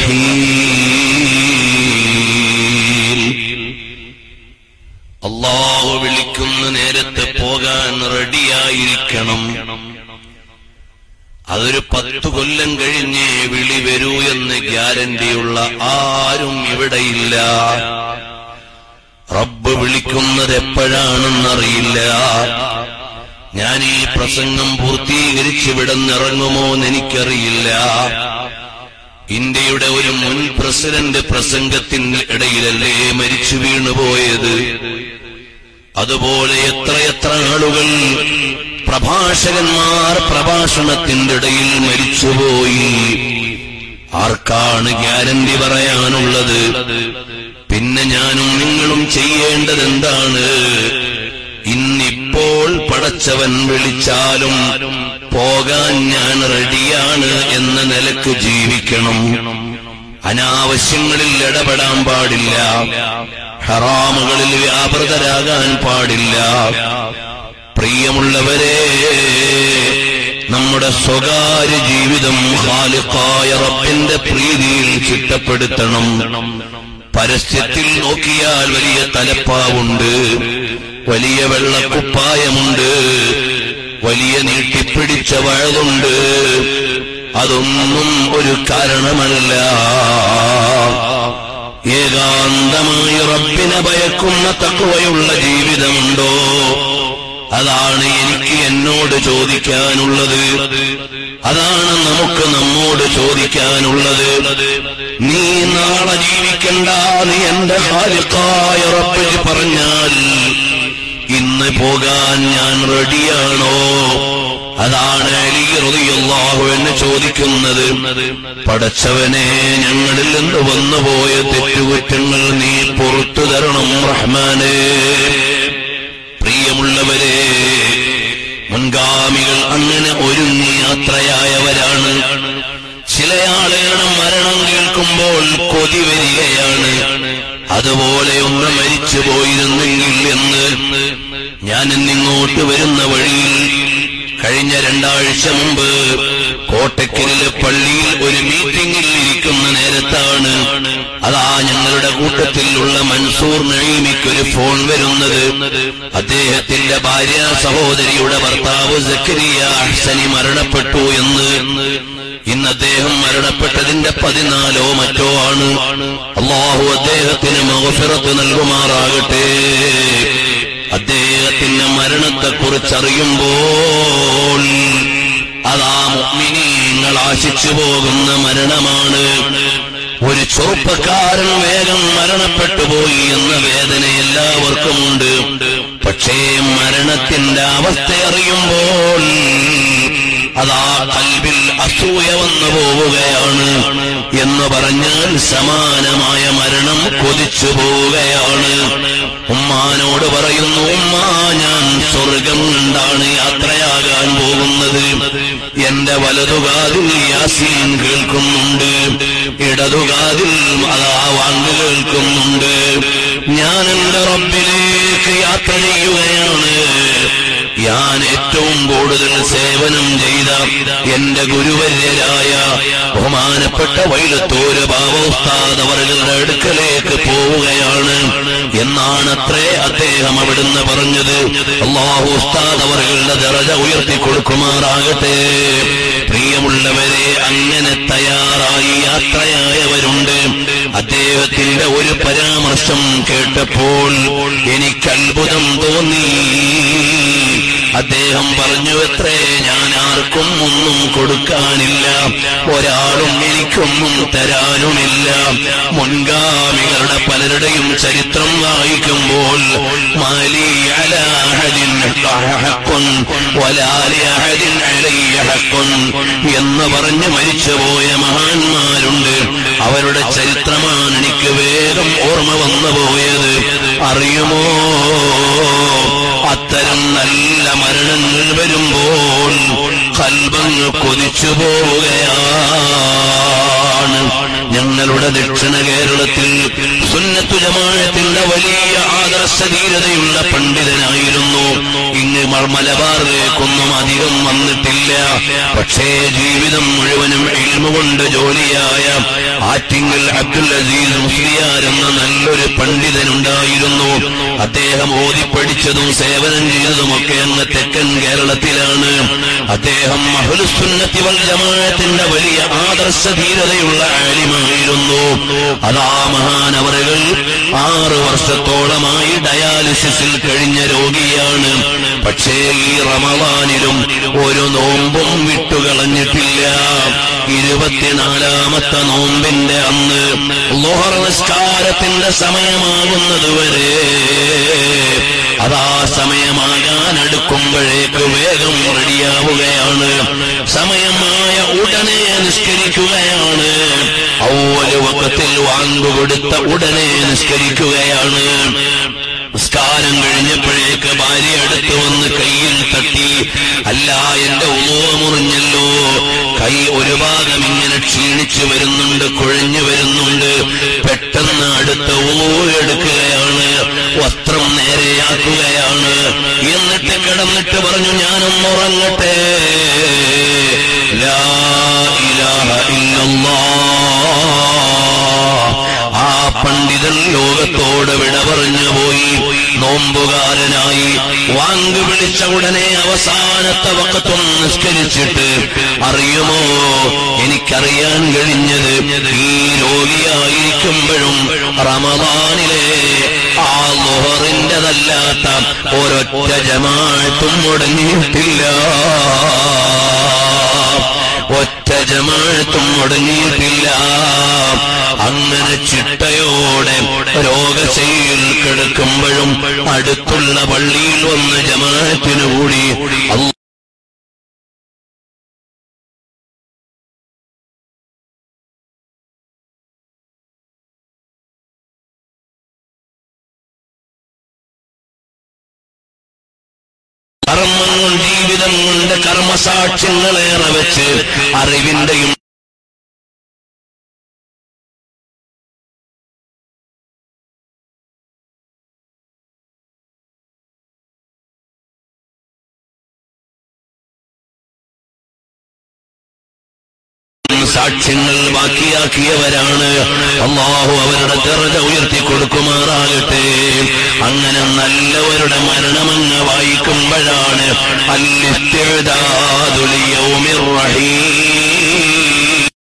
الرحيل അള്ളാഹു വിളിക്കുന്ന നേരത്തെ പോകാൻ റെഡിയായിരിക്കണം അതൊരു പത്തു കൊല്ലം കഴിഞ്ഞേ വിളി വരൂ എന്ന് ഗ്യാരണ്ടിയുള്ള ആരും ഇവിടെയില്ല റബ്ബ് വിളിക്കുന്നത് എപ്പോഴാണെന്നറിയില്ല ഞാൻ ഈ പ്രസംഗം പൂർത്തീകരിച്ച് വിടന്നിറങ്ങുമോ എന്ന് എനിക്കറിയില്ല ഇന്ത്യയുടെ ഒരു മുൻ പ്രസിഡന്റ് പ്രസംഗത്തിന് ഇടയിലല്ലേ മരിച്ചു വീണുപോയത് അതുപോലെ എത്രയെത്ര ആളുകൾ പ്രഭാഷകന്മാർ പ്രഭാഷണത്തിന്റെ ഇടയിൽ മരിച്ചുപോയി ആർക്കാണ് ഗ്യാരണ്ടി പറയാനുള്ളത് പിന്നെ ഞാനും നിങ്ങളും ചെയ്യേണ്ടത് എന്താണ് ഇന്നിപ്പോൾ പടച്ചവൻ വിളിച്ചാലും പോകാൻ ഞാൻ റെഡിയാണ് എന്ന നിലക്ക് ജീവിക്കണം അനാവശ്യങ്ങളിൽ ഇടപെടാൻ പാടില്ല ഹറാമുകളിൽ വ്യാപൃതരാകാൻ പാടില്ല പ്രിയമുള്ളവരെ നമ്മുടെ സ്വകാര്യ ജീവിതം ഖാലിഖായ റബ്ബിന്റെ പ്രീതിയിൽ ചിട്ടപ്പെടുത്തണം പരസ്യത്തിൽ നോക്കിയാൽ വലിയ തലപ്പാവുണ്ട് വലിയ വെള്ളക്കുപ്പായമുണ്ട് വലിയ നീട്ടിപ്പിടിച്ച വഴതുണ്ട് അതൊന്നും ഒരു കാരണമല്ല ഏകാന്തമായി റബ്ബിനെ ഭയക്കുന്ന തക്കവയുള്ള ജീവിതമുണ്ടോ അതാണ് എനിക്ക് എന്നോട് ചോദിക്കാനുള്ളത് അതാണ് നമുക്ക് നമ്മോട് ചോദിക്കാനുള്ളത് നീ നാളെ ജീവിക്കണ്ട നീ എന്റെ ഹാലിക്കായ റബ്ബിന് പറഞ്ഞാൽ ഇന്ന് പോകാൻ ഞാൻ റെഡിയാണോ അതാണ് അലിഹു എന്ന് ചോദിക്കുന്നത് പടച്ചവനെ ഞങ്ങളിൽ നിന്ന് വന്നുപോയ തെറ്റുകുറ്റങ്ങൾ നീ പുറത്തു തരണം റഹ്മാനേ പ്രിയമുള്ളവരെ മുൻഗാമികൾ അങ്ങനെ ഒരുങ്ങി യാത്രയായവരാണ് ചില ആളുകളുടെ മരണം കേൾക്കുമ്പോൾ കൊതി വരികയാണ് അതുപോലെ ഒന്ന് മരിച്ചു പോയിരുന്നെങ്കിൽ എന്ന് ഞാൻ ഇന്നിങ്ങോട്ട് വരുന്ന വഴിയിൽ കഴിഞ്ഞ രണ്ടാഴ്ച മുമ്പ് കോട്ടക്കലിലെ പള്ളിയിൽ ഒരു മീറ്റിംഗിൽ ഇരിക്കുന്ന നേരത്താണ് അതാ ഞങ്ങളുടെ കൂട്ടത്തിലുള്ള മൻസൂർ നഴീമിക്കൊരു ഫോൺ വരുന്നത് അദ്ദേഹത്തിന്റെ ഭാര്യ സഹോദരിയുടെ ഭർത്താവ് സക്കരിയ അഹ്സനി മരണപ്പെട്ടു എന്ന് ഇന്ന് അദ്ദേഹം മരണപ്പെട്ടതിന്റെ പതിനാലോ മറ്റോ ആണ് അള്ളാഹു അദ്ദേഹത്തിന് മഹഫിറത്ത് നൽകുമാറാകട്ടെ അദ്ദേഹത്തിന്റെ മരണത്തെക്കുറിച്ചറിയുമ്പോൾ അതാ മുഅ്മിനീങ്ങൾ ആശിച്ചു പോകുന്ന മരണമാണ് ഒരു ചെറുപ്പക്കാരൻ വേഗം മരണപ്പെട്ടു പോയി എന്ന വേദന എല്ലാവർക്കുമുണ്ട് പക്ഷേ മരണത്തിന്റെ അവസ്ഥ അറിയുമ്പോൾ അതാ കൽവിൽ അസൂയ വന്നു പോവുകയാണ് എന്ന് പറഞ്ഞാൽ സമാനമായ മരണം കൊതിച്ചു പോവുകയാണ് ഉമ്മാനോട് പറയുന്നു ഉമ്മ ഞാൻ സ്വർഗം കണ്ടാണ് യാത്രയാകാൻ പോകുന്നത് എന്റെ വലതുകാതിൽ യാസീൻ കേൾക്കുന്നുണ്ട് ഇടതുകാതിൽ അതാ വാങ്ങ് കേൾക്കുന്നുണ്ട് ഞാൻ എന്റെ റബ്ബിലേക്ക് യാത്ര ചെയ്യുകയാണ് ഞാൻ ഏറ്റവും കൂടുതൽ സേവനം ചെയ്ത എന്റെ ഗുരുവര്യരായ ബഹുമാനപ്പെട്ട വൈലത്തൂര് ബാബോസ്താദ് അവരുടെ അടുക്കലേക്ക് പോവുകയാണ് എന്നാണത്രേ അദ്ദേഹം അവിടുന്ന് പറഞ്ഞത് അള്ളാഹു ഉസ്താദ് അവരുടെ ദറജ ഉയർത്തി കൊടുക്കുമാറാകട്ടെ പ്രിയമുള്ളവരെ അങ്ങനെ തയ്യാറായി യാത്രയായവരുണ്ട് അദ്ദേഹത്തിന്റെ ഒരു പരാമർശം കേട്ടപ്പോൾ എനിക്ക് അത്ഭുതം തോന്നി അദ്ദേഹം പറഞ്ഞു എത്രേ ഞാൻ ആർക്കും ഒന്നും കൊടുക്കാനില്ല ഒരാളും എനിക്കൊന്നും തരാനുമില്ല മുൻഗാമികളുടെ പലരുടെയും ചരിത്രം വായിക്കുമ്പോൾ മാലി അലാഹദിൻ ഹഖുൻ വലാലി അഹദിൻ അലയ്യ ഹഖുൻ എന്ന് പറഞ്ഞ് മരിച്ചുപോയ മഹാന്മാരുണ്ട് അവരുടെ ചരിത്രമാണ് എനിക്ക് വേഗം ഓർമ്മ വന്നു പോയത് അറിയുമോ അത്തരം നല്ല മരണങ്ങൾ വരുമ്പോൾ കൽബങ്ങ് കൊതിച്ചു പോവുകയാണ് ഞങ്ങളുടെ ദക്ഷിണ കേരളത്തിൽ സുന്നത്തു ജമാഅത്തിന്റെ വലിയ ആദർശധീരതയുള്ള പണ്ഡിതനായിരുന്നു ഇങ്ങ് മ- മലബാറിലേക്കൊന്നും അധികം വന്നിട്ടില്ല പക്ഷേ ജീവിതം മുഴുവനും ഇൽമുകൊണ്ട് ജോലിയായ ആറ്റിങ്ങൽ അബ്ദുൽ അസീസ് മുസ്ലിയാർ എന്ന നല്ലൊരു പണ്ഡിതനുണ്ടായിരുന്നു അദ്ദേഹം ഓതിപ്പടിച്ചതും സേവനം ചെയ്തതുമൊക്കെ അങ്ങ് തെക്കൻ കേരളത്തിലാണ് അദ്ദേഹം അഹ്ലുസുന്നത്തി വൽ ജമാഅത്തിന്റെ വലിയ ആദർശധീരതയുള്ള ആലിമായിരുന്നു അതാ മഹാനവറുകൾ ആറ് വർഷത്തോളമായി ഡയാലിസിസിൽ കഴിഞ്ഞ രോഗിയാണ് പക്ഷേ ഈ റമവാനിലും ഒരു നോമ്പും വിട്ടുകളഞ്ഞിട്ടില്ല ഇരുപത്തിനാലാമത്തെ നോമ്പിന്റെ അന്ന് ലോഹർ നിസ്കാരത്തിന്റെ സമയമാകുന്നത് വരെ അതാ സമയമാകാൻ അടുക്കുമ്പോഴേക്ക് വേഗം റെഡിയാവുകയാണ് സമയമായ ഉടനെ നിസ്കരിക്കുകയാണ് ഔവല് വക്കത്തിൽ വാങ്ങുകൊടുത്ത ഉടനെ നിസ്കരിക്കുകയാണ് നിസ്കാരം കഴിഞ്ഞപ്പോഴേക്ക് ഭാര്യ അടുത്ത് വന്ന് കയ്യിൽ തട്ടി അല്ല എന്റെ ഉമോ മുറിഞ്ഞല്ലോ കൈ ഒരു ഭാഗം ഇങ്ങനെ ക്ഷീണിച്ചു വരുന്നുണ്ട് കുഴഞ്ഞു വരുന്നുണ്ട് പെട്ടെന്ന് അടുത്ത ഉമോ എടുക്കുകയാണ് വസ്ത്രം നേരെയാക്കുകയാണ് എന്നിട്ട് കിടന്നിട്ട് പറഞ്ഞു ഞാനൊന്നുറങ്ങട്ടെ ലാ ഇലാഹ ഇല്ലല്ലാഹ് ആ പണ്ഡിതൻ ലോകത്തോട് വിട പറഞ്ഞു പോയി നോമ്പുകാരനായി വാങ്ക് വിളിച്ച ഉടനെ അവസാനത്തെ വക്കത്വം നിസ്കരിച്ചിട്ട് അറിയുമോ എനിക്കറിയാൻ കഴിഞ്ഞത് ഈ രോഗിയായിരിക്കുമ്പോഴും റമദാനിലെ ആ ലോഹറിൻ്റെതല്ലാത്ത ഒരൊറ്റ ജമാഴത്തും മുടങ്ങിയിട്ടില്ല ഒറ്റ ജമാഴത്തും മുടങ്ങിയിട്ടില്ല അങ്ങനെ ചിട്ടയോടെ രോഗശയിൽ കിടക്കുമ്പോഴും അടുത്തുള്ള പള്ളിയിൽ വന്ന് ജമാഅത്തിന് കൂടി അല്ലാ കർമ്മങ്ങൾ ജീവിതം കൊണ്ട് കർമ്മസാക്ഷ്യങ്ങളേറെ വെച്ച് അറിവിന്റെയും സാക്ഷ്യങ്ങൾ ബാക്കിയാക്കിയവരാണ് അള്ളാഹു അവരുടെ ദർജ ഉയർത്തി കൊടുക്കുമാറാകട്ടെ അങ്ങനെ നല്ലവരുടെ മരണമങ്ങ് വായിക്കുമ്പോഴാണ് അല്ലിസ്തിഅദാദുൽ റഹീം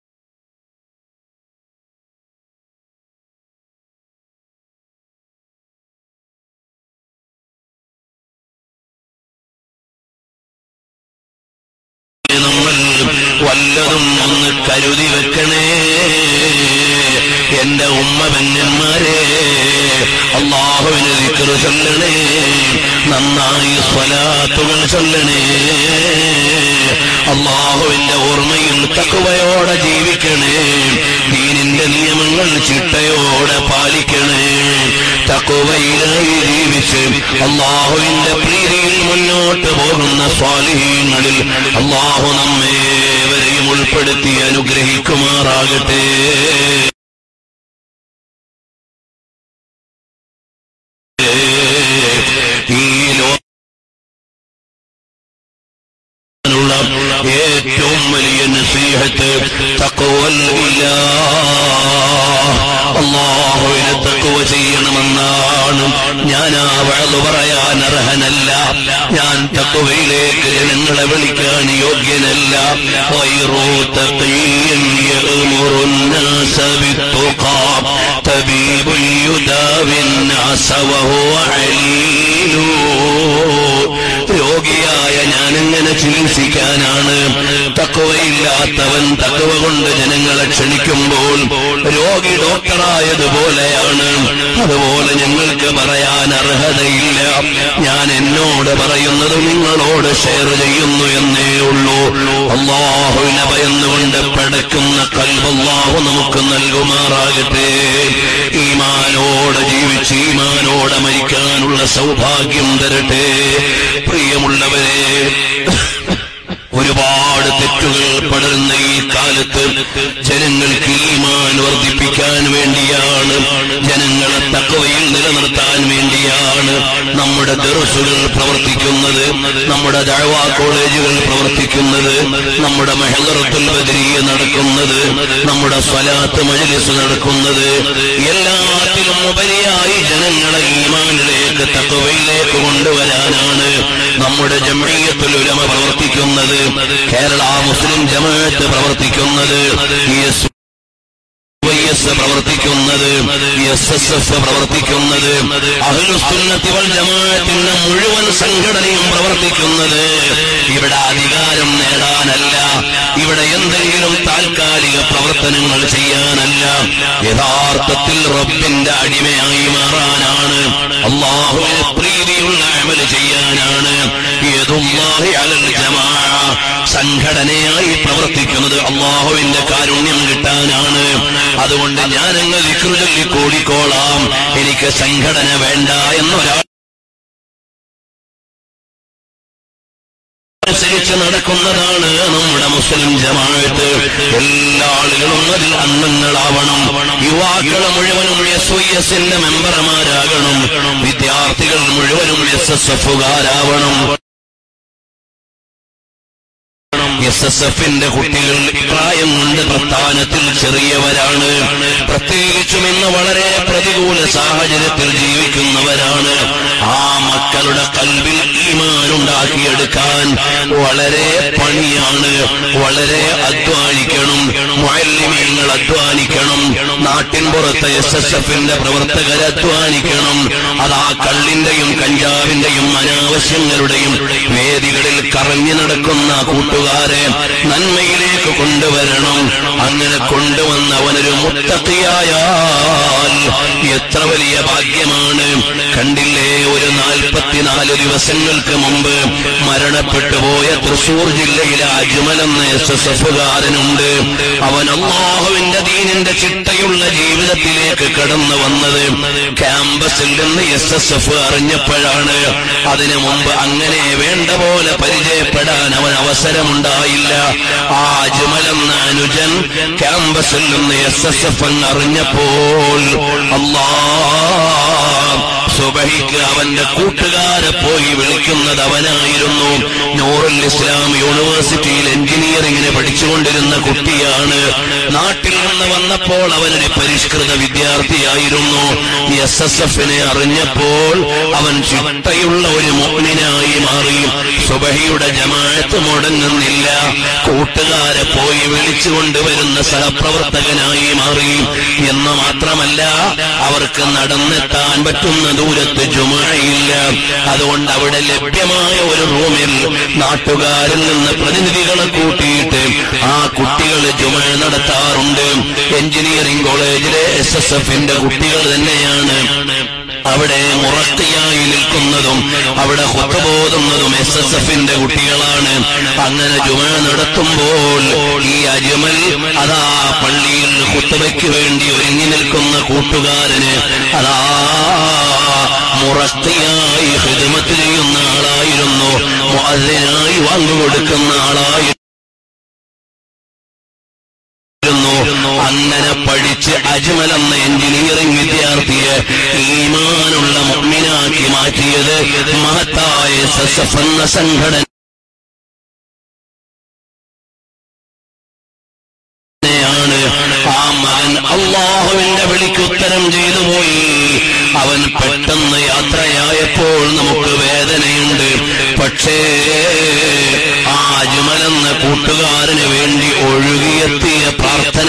നമ്മൾ വല്ലതും ഒന്ന് കരുതി വെക്കണേ എന്റെ ഉമ്മ പെങ്ങന്മാരെ അള്ളാഹുവിന് ദിക്റ് ചൊല്ലണേ നന്നായി സ്വലാത്തുകൾ ചൊല്ലണേ അള്ളാഹുവിന്റെ ഓർമ്മയിൽ തക്കുവയോടെ ജീവിക്കണേ ദീനിന്റെ നിയമങ്ങൾ ചിട്ടയോടെ പാലിക്കണേ തക്കുവയിലായി ജീവിച്ച് അള്ളാഹുവിന്റെ പ്രീതിയിൽ മുന്നോട്ട് പോകുന്ന സ്വാലിഹീങ്ങളിൽ അള്ളാഹു നമ്മേവരെയും ഉൾപ്പെടുത്തി അനുഗ്രഹിക്കുമാറാകട്ടെ ഈ ലോ നുള്ള ഏറ്റവും വലിയ നസീഹത്ത് തക്കവൽ അള്ളാഹുവിനെ തക്കുവ ചെയ്യണമെന്നാണ് ഞാൻ ആ വഴതു പറയാൻ അർഹനല്ല ഞാൻ തക്കുവയിലേക്ക് ജനങ്ങളെ വിളിക്കാൻ യോഗ്യനല്ല വൈറൂ തഖീൻ യഅ്മുറു الناس بالتقى طبيب يداوي الناس وهو عليل രോഗിയായ ഞാനെങ്ങനെ ചികിത്സിക്കാനാണ് തക്കവയില്ലാത്തവൻ തക്കവ കൊണ്ട് ജനങ്ങളെ ക്ഷണിക്കുമ്പോൾ രോഗി ഡോക്ടറായതുപോലെയാണ് അതുപോലെ ഞങ്ങൾക്ക് പറയാൻ അർഹതയില്ല ഞാൻ എന്നോട് പറയുന്നത് നിങ്ങളോട് ഷെയർ ചെയ്യുന്നു എന്നേ ഉള്ളൂ അള്ളാഹുവിനെ ഭയന്നുകൊണ്ട് പടക്കുന്ന കൽവല്ലാഹു നമുക്ക് നൽകുമാറാകട്ടെ ഈമാനോടെ ജീവിച്ച് ഈമാനോടെ മരിക്കാനുള്ള സൗഭാഗ്യം തരട്ടെ പ്രിയമുള്ളവരെ ഒരുപാട് തെറ്റുകൾ പടരുന്ന ഈ കാലത്ത് ജനങ്ങൾക്ക് ഈമാൻ വർദ്ധിപ്പിക്കാൻ വേണ്ടിയാണ് ജനങ്ങളെ തക്കവയിൽ നിലനിർത്താൻ വേണ്ടിയാണ് നമ്മുടെ ദർസുകൾ പ്രവർത്തിക്കുന്നത് നമ്മുടെ ദഴവാ കോളേജുകൾ പ്രവർത്തിക്കുന്നത് നമ്മുടെ മെഹലറത്തുൽ ബദരിയ നടക്കുന്നത് നമ്മുടെ സ്വലാത്ത് മജലിസ് നടക്കുന്നത് എല്ലാത്തിലും ഉപരിയായി ജനങ്ങളെ ഈമാനിലേക്ക് തക്കവയിലേക്ക് കൊണ്ടുവരാനാണ് നമ്മുടെ ജമീയത്തുൽ ഉലമ പ്രവർത്തിക്കുന്നത് കേരള മുസ്ലിം ജമാഅത്ത് പ്രവർത്തിക്കുന്നത് ഈ എസ് വൈ എസ് പ്രവർത്തിക്കുന്നത് എസ് എസ് എഫ് പ്രവർത്തിക്കുന്നത് അഹ്ലുസുന്നത്തി വൽ ജമാഅത്തിന്റെ മുഴുവൻ സംഘടനയും പ്രവർത്തിക്കുന്നത് ഇവിടെ അധികാരം നേടാനല്ല ഇവിടെ എന്തെങ്കിലും താൽക്കാലിക പ്രവർത്തനങ്ങൾ ചെയ്യാനല്ല യഥാർത്ഥത്തിൽ റബ്ബിന്റെ അടിമയായി മാറാനാണ് അള്ളാഹുവിന് പ്രീതിയുള്ള അമൽ ചെയ്യാനാണ് യദുല്ലാഹി അലൽ ജമാ സംഘടനയായി പ്രവർത്തിക്കുന്നത് അള്ളാഹുവിന്റെ കാരുണ്യം കിട്ടാനാണ് അതുകൊണ്ട് ഞാനങ്ങ് വിക്രുചൊല്ലി കൂടിക്കോളാം എനിക്ക് സംഘടന വേണ്ട എന്നൊരാൾ അനുസരിച്ച് നടക്കുന്നതാണ് നമ്മുടെ മുസ്ലിം ജമാഅത്ത് എല്ലാ ആളുകളും അതിൽ അംഗങ്ങളാവണം യുവാക്കൾ മുഴുവനും എസ് വൈ എസിന്റെ മെമ്പർമാരാകണം വിദ്യാർത്ഥികൾ മുഴുവനും എസ് എസ് എഫുകാരാവണം എസ് എസ് എഫിന്റെ കുട്ടികൾ പ്രായം കൊണ്ട് പ്രസ്ഥാനത്തിൽ ചെറിയവരാണ് പ്രത്യേകിച്ചും ഇന്ന് വളരെ പ്രതികൂല സാഹചര്യത്തിൽ ജീവിക്കുന്നവരാണ് ആ മക്കളുടെ കൽവിൽ ഈമാനുണ്ടാക്കിയെടുക്കാൻ വളരെ പണിയാണ് വളരെ അധ്വാനിക്കണം മുഅല്ലിമീങ്ങൾ അധ്വാനിക്കണം നാട്ടിൻ പുറത്ത് എസ് എസ് എഫിന്റെ പ്രവർത്തകർ അധ്വാനിക്കണം അത് ആ കള്ളിന്റെയും കഞ്ചാവിന്റെയും അനാവശ്യങ്ങളുടെയും വേദികളിൽ കറങ്ങി നടക്കുന്ന കൂട്ടുകാരെ നന്മയിലേക്ക് കൊണ്ടുവരണം അങ്ങനെ കൊണ്ടുവന്നവനൊരു മുത്തക്കിയായാൽ എത്ര വലിയ ഭാഗ്യമാണ് കണ്ടില്ലേ ഒരു നാൽപ്പത്തിനാല് ദിവസങ്ങൾക്ക് മുമ്പ് മരണപ്പെട്ടു പോയ തൃശൂർ ജില്ലയിലെ അജ്മൽ എന്ന എസ് എസ് എഫുകാരനുണ്ട് അവൻ അള്ളാഹുവിന്റെ ദീനിന്റെ ചിട്ടയുള്ള ജീവിതത്തിലേക്ക് കടന്നു വന്നത് ക്യാമ്പസിൽ നിന്ന് എസ് എസ് എഫ് അറിഞ്ഞപ്പോഴാണ് അതിനു മുമ്പ് അങ്ങനെ വേണ്ട പോലെ പരിചയപ്പെടാൻ അവൻ അവസരമുണ്ടായില്ല ആ അജ്മൽ എന്ന അനുജൻ ക്യാമ്പസിൽ നിന്ന് എസ് എസ് എഫ് എന്ന് അറിഞ്ഞപ്പോൾ അള്ളാ സുബഹിക്ക് അവന്റെ കൂട്ടുകാരെ പോയി വിളിക്കുന്നത് അവനായിരുന്നു നൂറുൽ ഇസ്ലാം യൂണിവേഴ്സിറ്റിയിൽ എഞ്ചിനീയറിംഗിന് പഠിച്ചുകൊണ്ടിരുന്ന കുട്ടിയാണ് നാട്ടിൽ നിന്ന് വന്നപ്പോൾ അവനൊരു പരിഷ്കൃത വിദ്യാർത്ഥിയായിരുന്നു എസ് എസ് എഫിനെ അറിഞ്ഞപ്പോൾ അവൻ ചിട്ടയുള്ള ഒരു മോനിനായി മാറി സുബഹിയുടെ ജമാഅത്ത് മുടങ്ങുന്നില്ല കൂട്ടുകാരെ പോയി വിളിച്ചു കൊണ്ടുവരുന്ന സഹപ്രവർത്തകനായി മാറി എന്ന് മാത്രമല്ല അവർക്ക് നടന്നെത്താൻ പറ്റുന്ന ദൂരത്ത് ജുമയില്ല അതുകൊണ്ട് അവിടെ ലഭ്യമായ ഒരു റൂമിൽ നാട്ടുകാരിൽ നിന്ന് പ്രതിനിധികളെ കൂട്ടിയിട്ട് ആ കുട്ടികൾ ജുമ നടത്താറുണ്ട് എഞ്ചിനീയറിംഗ് കോളേജിലെ എസ് എസ് എഫിന്റെ കുട്ടികൾ തന്നെയാണ് അവിടെ മുറത്തിയായി നിൽക്കുന്നതും അവിടെ ഹൊത്തുപോകുന്നതും എസ് എസ് എഫിന്റെ കുട്ടികളാണ് അങ്ങനെ ജുമ നടത്തുമ്പോൾ ഈ അജ്മൽ അതാ പള്ളിയിൽ ഹുത്തുബയ്ക്ക് വേണ്ടി ഒരുങ്ങി നിൽക്കുന്ന കൂട്ടുകാരന് അതാ മുറത്തിയായി ഹിദമത്ത് ചെയ്യുന്ന ആളായിരുന്നു മുഅദ്ദിനായി വാങ്ങുകൊടുക്കുന്ന ആളായി അങ്ങനെ പഠിച്ച് അജ്മൽ എന്ന എഞ്ചിനീയറിംഗ് വിദ്യാർത്ഥിയെ ഈമാനുള്ള മുഅ്മിനാക്കി മാറ്റിയത് മഹത്തായ എസ് എസ് എഫ് എന്ന സംഘടന ാണ് ആ മകൻ അള്ളാഹുവിന്റെ വിളിക്ക് ഉത്തരം ചെയ്തു പോയി അവൻ പെട്ടെന്ന് യാത്രയായപ്പോൾ നമുക്ക് വേദനയുണ്ട് പക്ഷേ ആ അജ്മലെന്ന കൂട്ടുകാരന് വേണ്ടി ഒഴുകിയെത്തിയ പ്രാർത്ഥന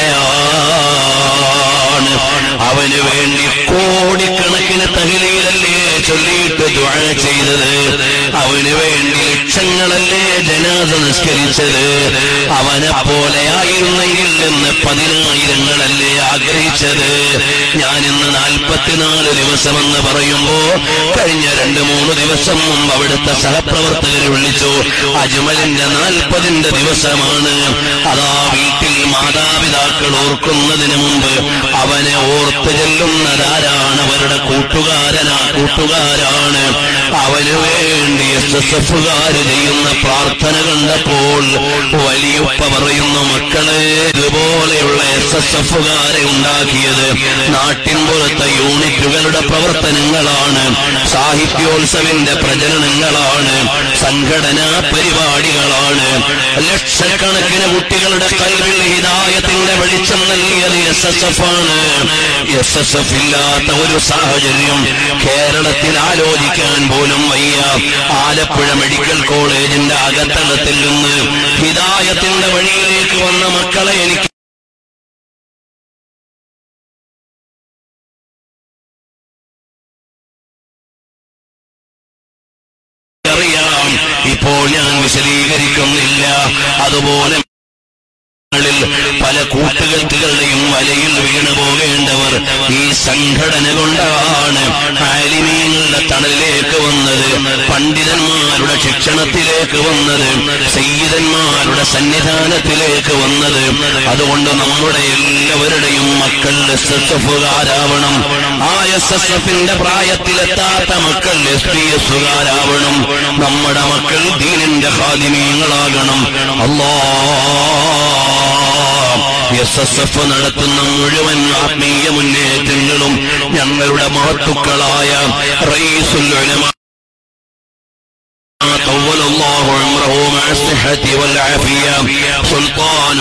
എത്രയാണ് അവന് വേണ്ടി കോടിക്കണക്കിന് തഹിലയിലല്ലേ ചൊല്ലിയിട്ട് ദ്വാഴ ചെയ്തത് അവന് വേണ്ടി ലക്ഷങ്ങളല്ലേ ജനാദ നിസ്കരിച്ചത് അവനെ പോലെ ആയിരുന്നെങ്കിൽ എന്ന് പതിനായിരങ്ങളല്ലേ ആഗ്രഹിച്ചത് ഞാൻ ഇന്ന് നാൽപ്പത്തിനാല് ദിവസമെന്ന് പറയുമ്പോ കഴിഞ്ഞ രണ്ട് മൂന്ന് ദിവസം മുമ്പ് അവിടുത്തെ സഹപ്രവർത്തകരെ വിളിച്ചു അജ്മലിന്റെ നാൽപ്പതിന്റെ ദിവസമാണ് അതാ വീട്ടിൽ മാതാപിതാക്കൾ ഓർക്കുന്നതിന് മുമ്പ് അവനെ ഓർത്ത് ചെല്ലുന്നതാരാണ് അവരുടെ കൂട്ടുകാരനാ കൂട്ടുകാരാണ് അവന് വേണ്ടി എസ് എസ് എഫുകാര് ചെയ്യുന്ന പ്രാർത്ഥന കണ്ടപ്പോൾ വലിയുപ്പ പറയുന്നു മക്കളെ ഇതുപോലെയുള്ള എസ് എസ് എഫുകാരെ ഉണ്ടാക്കിയത് നാട്ടിൻ പുറത്തെ യൂണിറ്റുകളുടെ പ്രവർത്തനങ്ങളാണ് സാഹിത്യോത്സവിന്റെ പ്രചരണങ്ങളാണ് സംഘടനാ പരിപാടികളാണ് ലക്ഷക്കണക്കിന് കുട്ടികളുടെ കൽവിൽ ഹിതായത്തിന്റെ വെളിച്ചം നൽകിയത് എസ് എസ് എഫ് ആണ് എസ് എസ് എഫ് ഇല്ലാത്ത ഒരു സാഹചര്യം കേരളത്തിൽ ആലോചിക്കാൻ പോലും വയ്യ ആലപ്പുഴ മെഡിക്കൽ കോളേജിന്റെ അകത്തളത്തിൽ നിന്ന് ഹിതായത്തിന്റെ വഴിയിലേക്ക് വന്ന മക്കളെ എനിക്ക് അതുപോലെ ങ്ങളിൽ പല കൂട്ടുകെട്ടുകളുടെയും വലയിൽ വീണു പോകേണ്ടവർ ഈ സംഘടന കൊണ്ടാണ് ആലിമീങ്ങളുടെ തണലിലേക്ക് വന്നത് പണ്ഡിതന്മാരുടെ ശിക്ഷണത്തിലേക്ക് വന്നത് സയ്യിദന്മാരുടെ സന്നിധാനത്തിലേക്ക് വന്നത് അതുകൊണ്ട് നമ്മുടെ എല്ലാവരുടെയും മക്കൾ എസ് എസ് എഫുകാരാവണം ആ എസ് എസ് എഫിന്റെ പ്രായത്തിലെത്താത്ത മക്കൾ എസ് പി എസുകാരാവണം നമ്മുടെ മക്കൾ ദീനിന്റെ ഹാദിമീങ്ങളാകണം അല്ലാ എസ് എസ് എഫ് നടത്തുന്ന മുഴുവൻ ആത്മീയ മുന്നേറ്റങ്ങളും ഞങ്ങളുടെ മഹത്തുക്കളായ റയീസുൽ ഉലമ طول الله عمره مع الصحة والعافية سلطان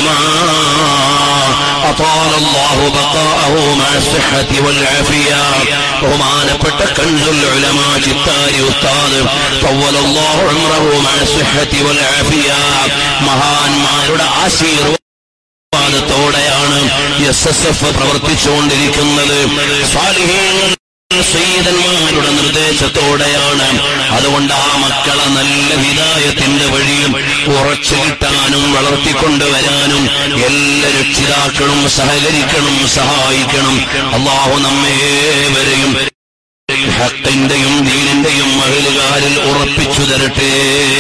العلماء أطال الله بقاءه مع الصحة والعافية ബഹുമാനപ്പെട്ട കൻസുൽ ഉലമ ചിത്താരി ഉസ്താദ് طول الله عمره مع الصحة والعافية മഹാന്മാരുടെ ആശീർവാദത്തോടെയാണ് എസ് എസ് എഫ് പ്രവർത്തിച്ചുകൊണ്ടിരിക്കുന്നത് സ്വാലിഹീങ്ങൾ സയ്യിദന്മാരുടെ നിർദ്ദേശത്തോടെയാണ് അതുകൊണ്ട് ആ മക്കളെ നല്ല വിദായത്തിന്റെ വഴിയും ഉറച്ചു കിട്ടാനും വളർത്തിക്കൊണ്ടുവരാനും എല്ലാ രക്ഷിതാക്കളും സഹകരിക്കണം സഹായിക്കണം അള്ളാഹു നമ്മേവരെയും ഹക്കിന്റെയും ദീനിന്റെയും മഹിലുകാരിൽ ഉറപ്പിച്ചു തരട്ടെ